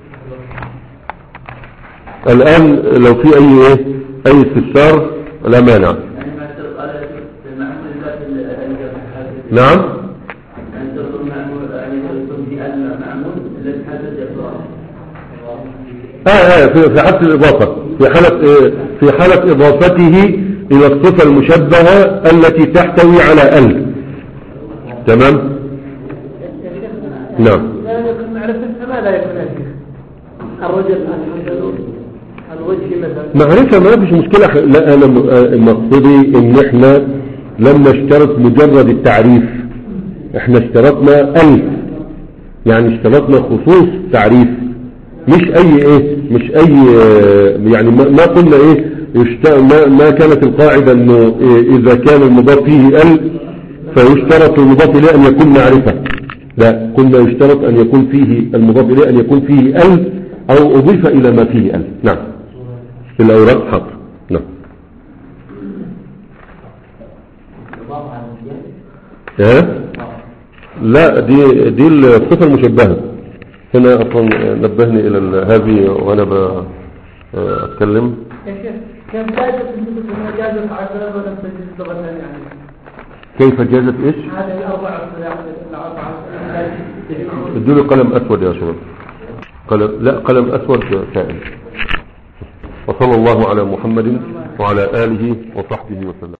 الآن لو في أي إيه أي استفسار لا مانع يعني ما قال المعمول ذات ال- نعم يعني تقول المعمول يعني يكون في المعمول الذي حدث يقرأ آه آه في في حالة الإضافة في حالة إيه في حالة إضافته إلى الصفة المشبهة التي تحتوي على ال تمام يا شيخ نعم لا يكون معرفتها ما لا يكون يا شيخ الرجل الحسن الوجه مثلا معرفة ما فيش مشكلة لا أنا م- آه، مقصدي إن إحنا لم نشترط مجرد التعريف إحنا اشترطنا ألف يعني اشترطنا خصوص تعريف مش أي إيه مش أي آه، يعني ما ما قلنا إيه يشت... ما, ما كانت القاعدة إنه إيه إذا كان المضاف فيه ال فيشترط المضاف إليه أن يكون معرفة لا قلنا يشترط أن يكون فيه المضاف إليه أن يكون فيه ال أو أضيف إلى ما فيه ال نعم في الأوراق حاضر نعم ها لا دي دي الصفة المشبهة هنا أصلا نبهني إلى ال- هذه وأنا ب- أتكلم يا شيخ كم جازت الكتب انها جازت عشرة ولم تجد لغة يعني كيف جازت إيش هذه الأربعة يعني الأربعة ادوا لي قلم أسود يا شباب قلم لا قلم أسود سائل وصلى الله على محمد وعلى آله وصحبه وسلم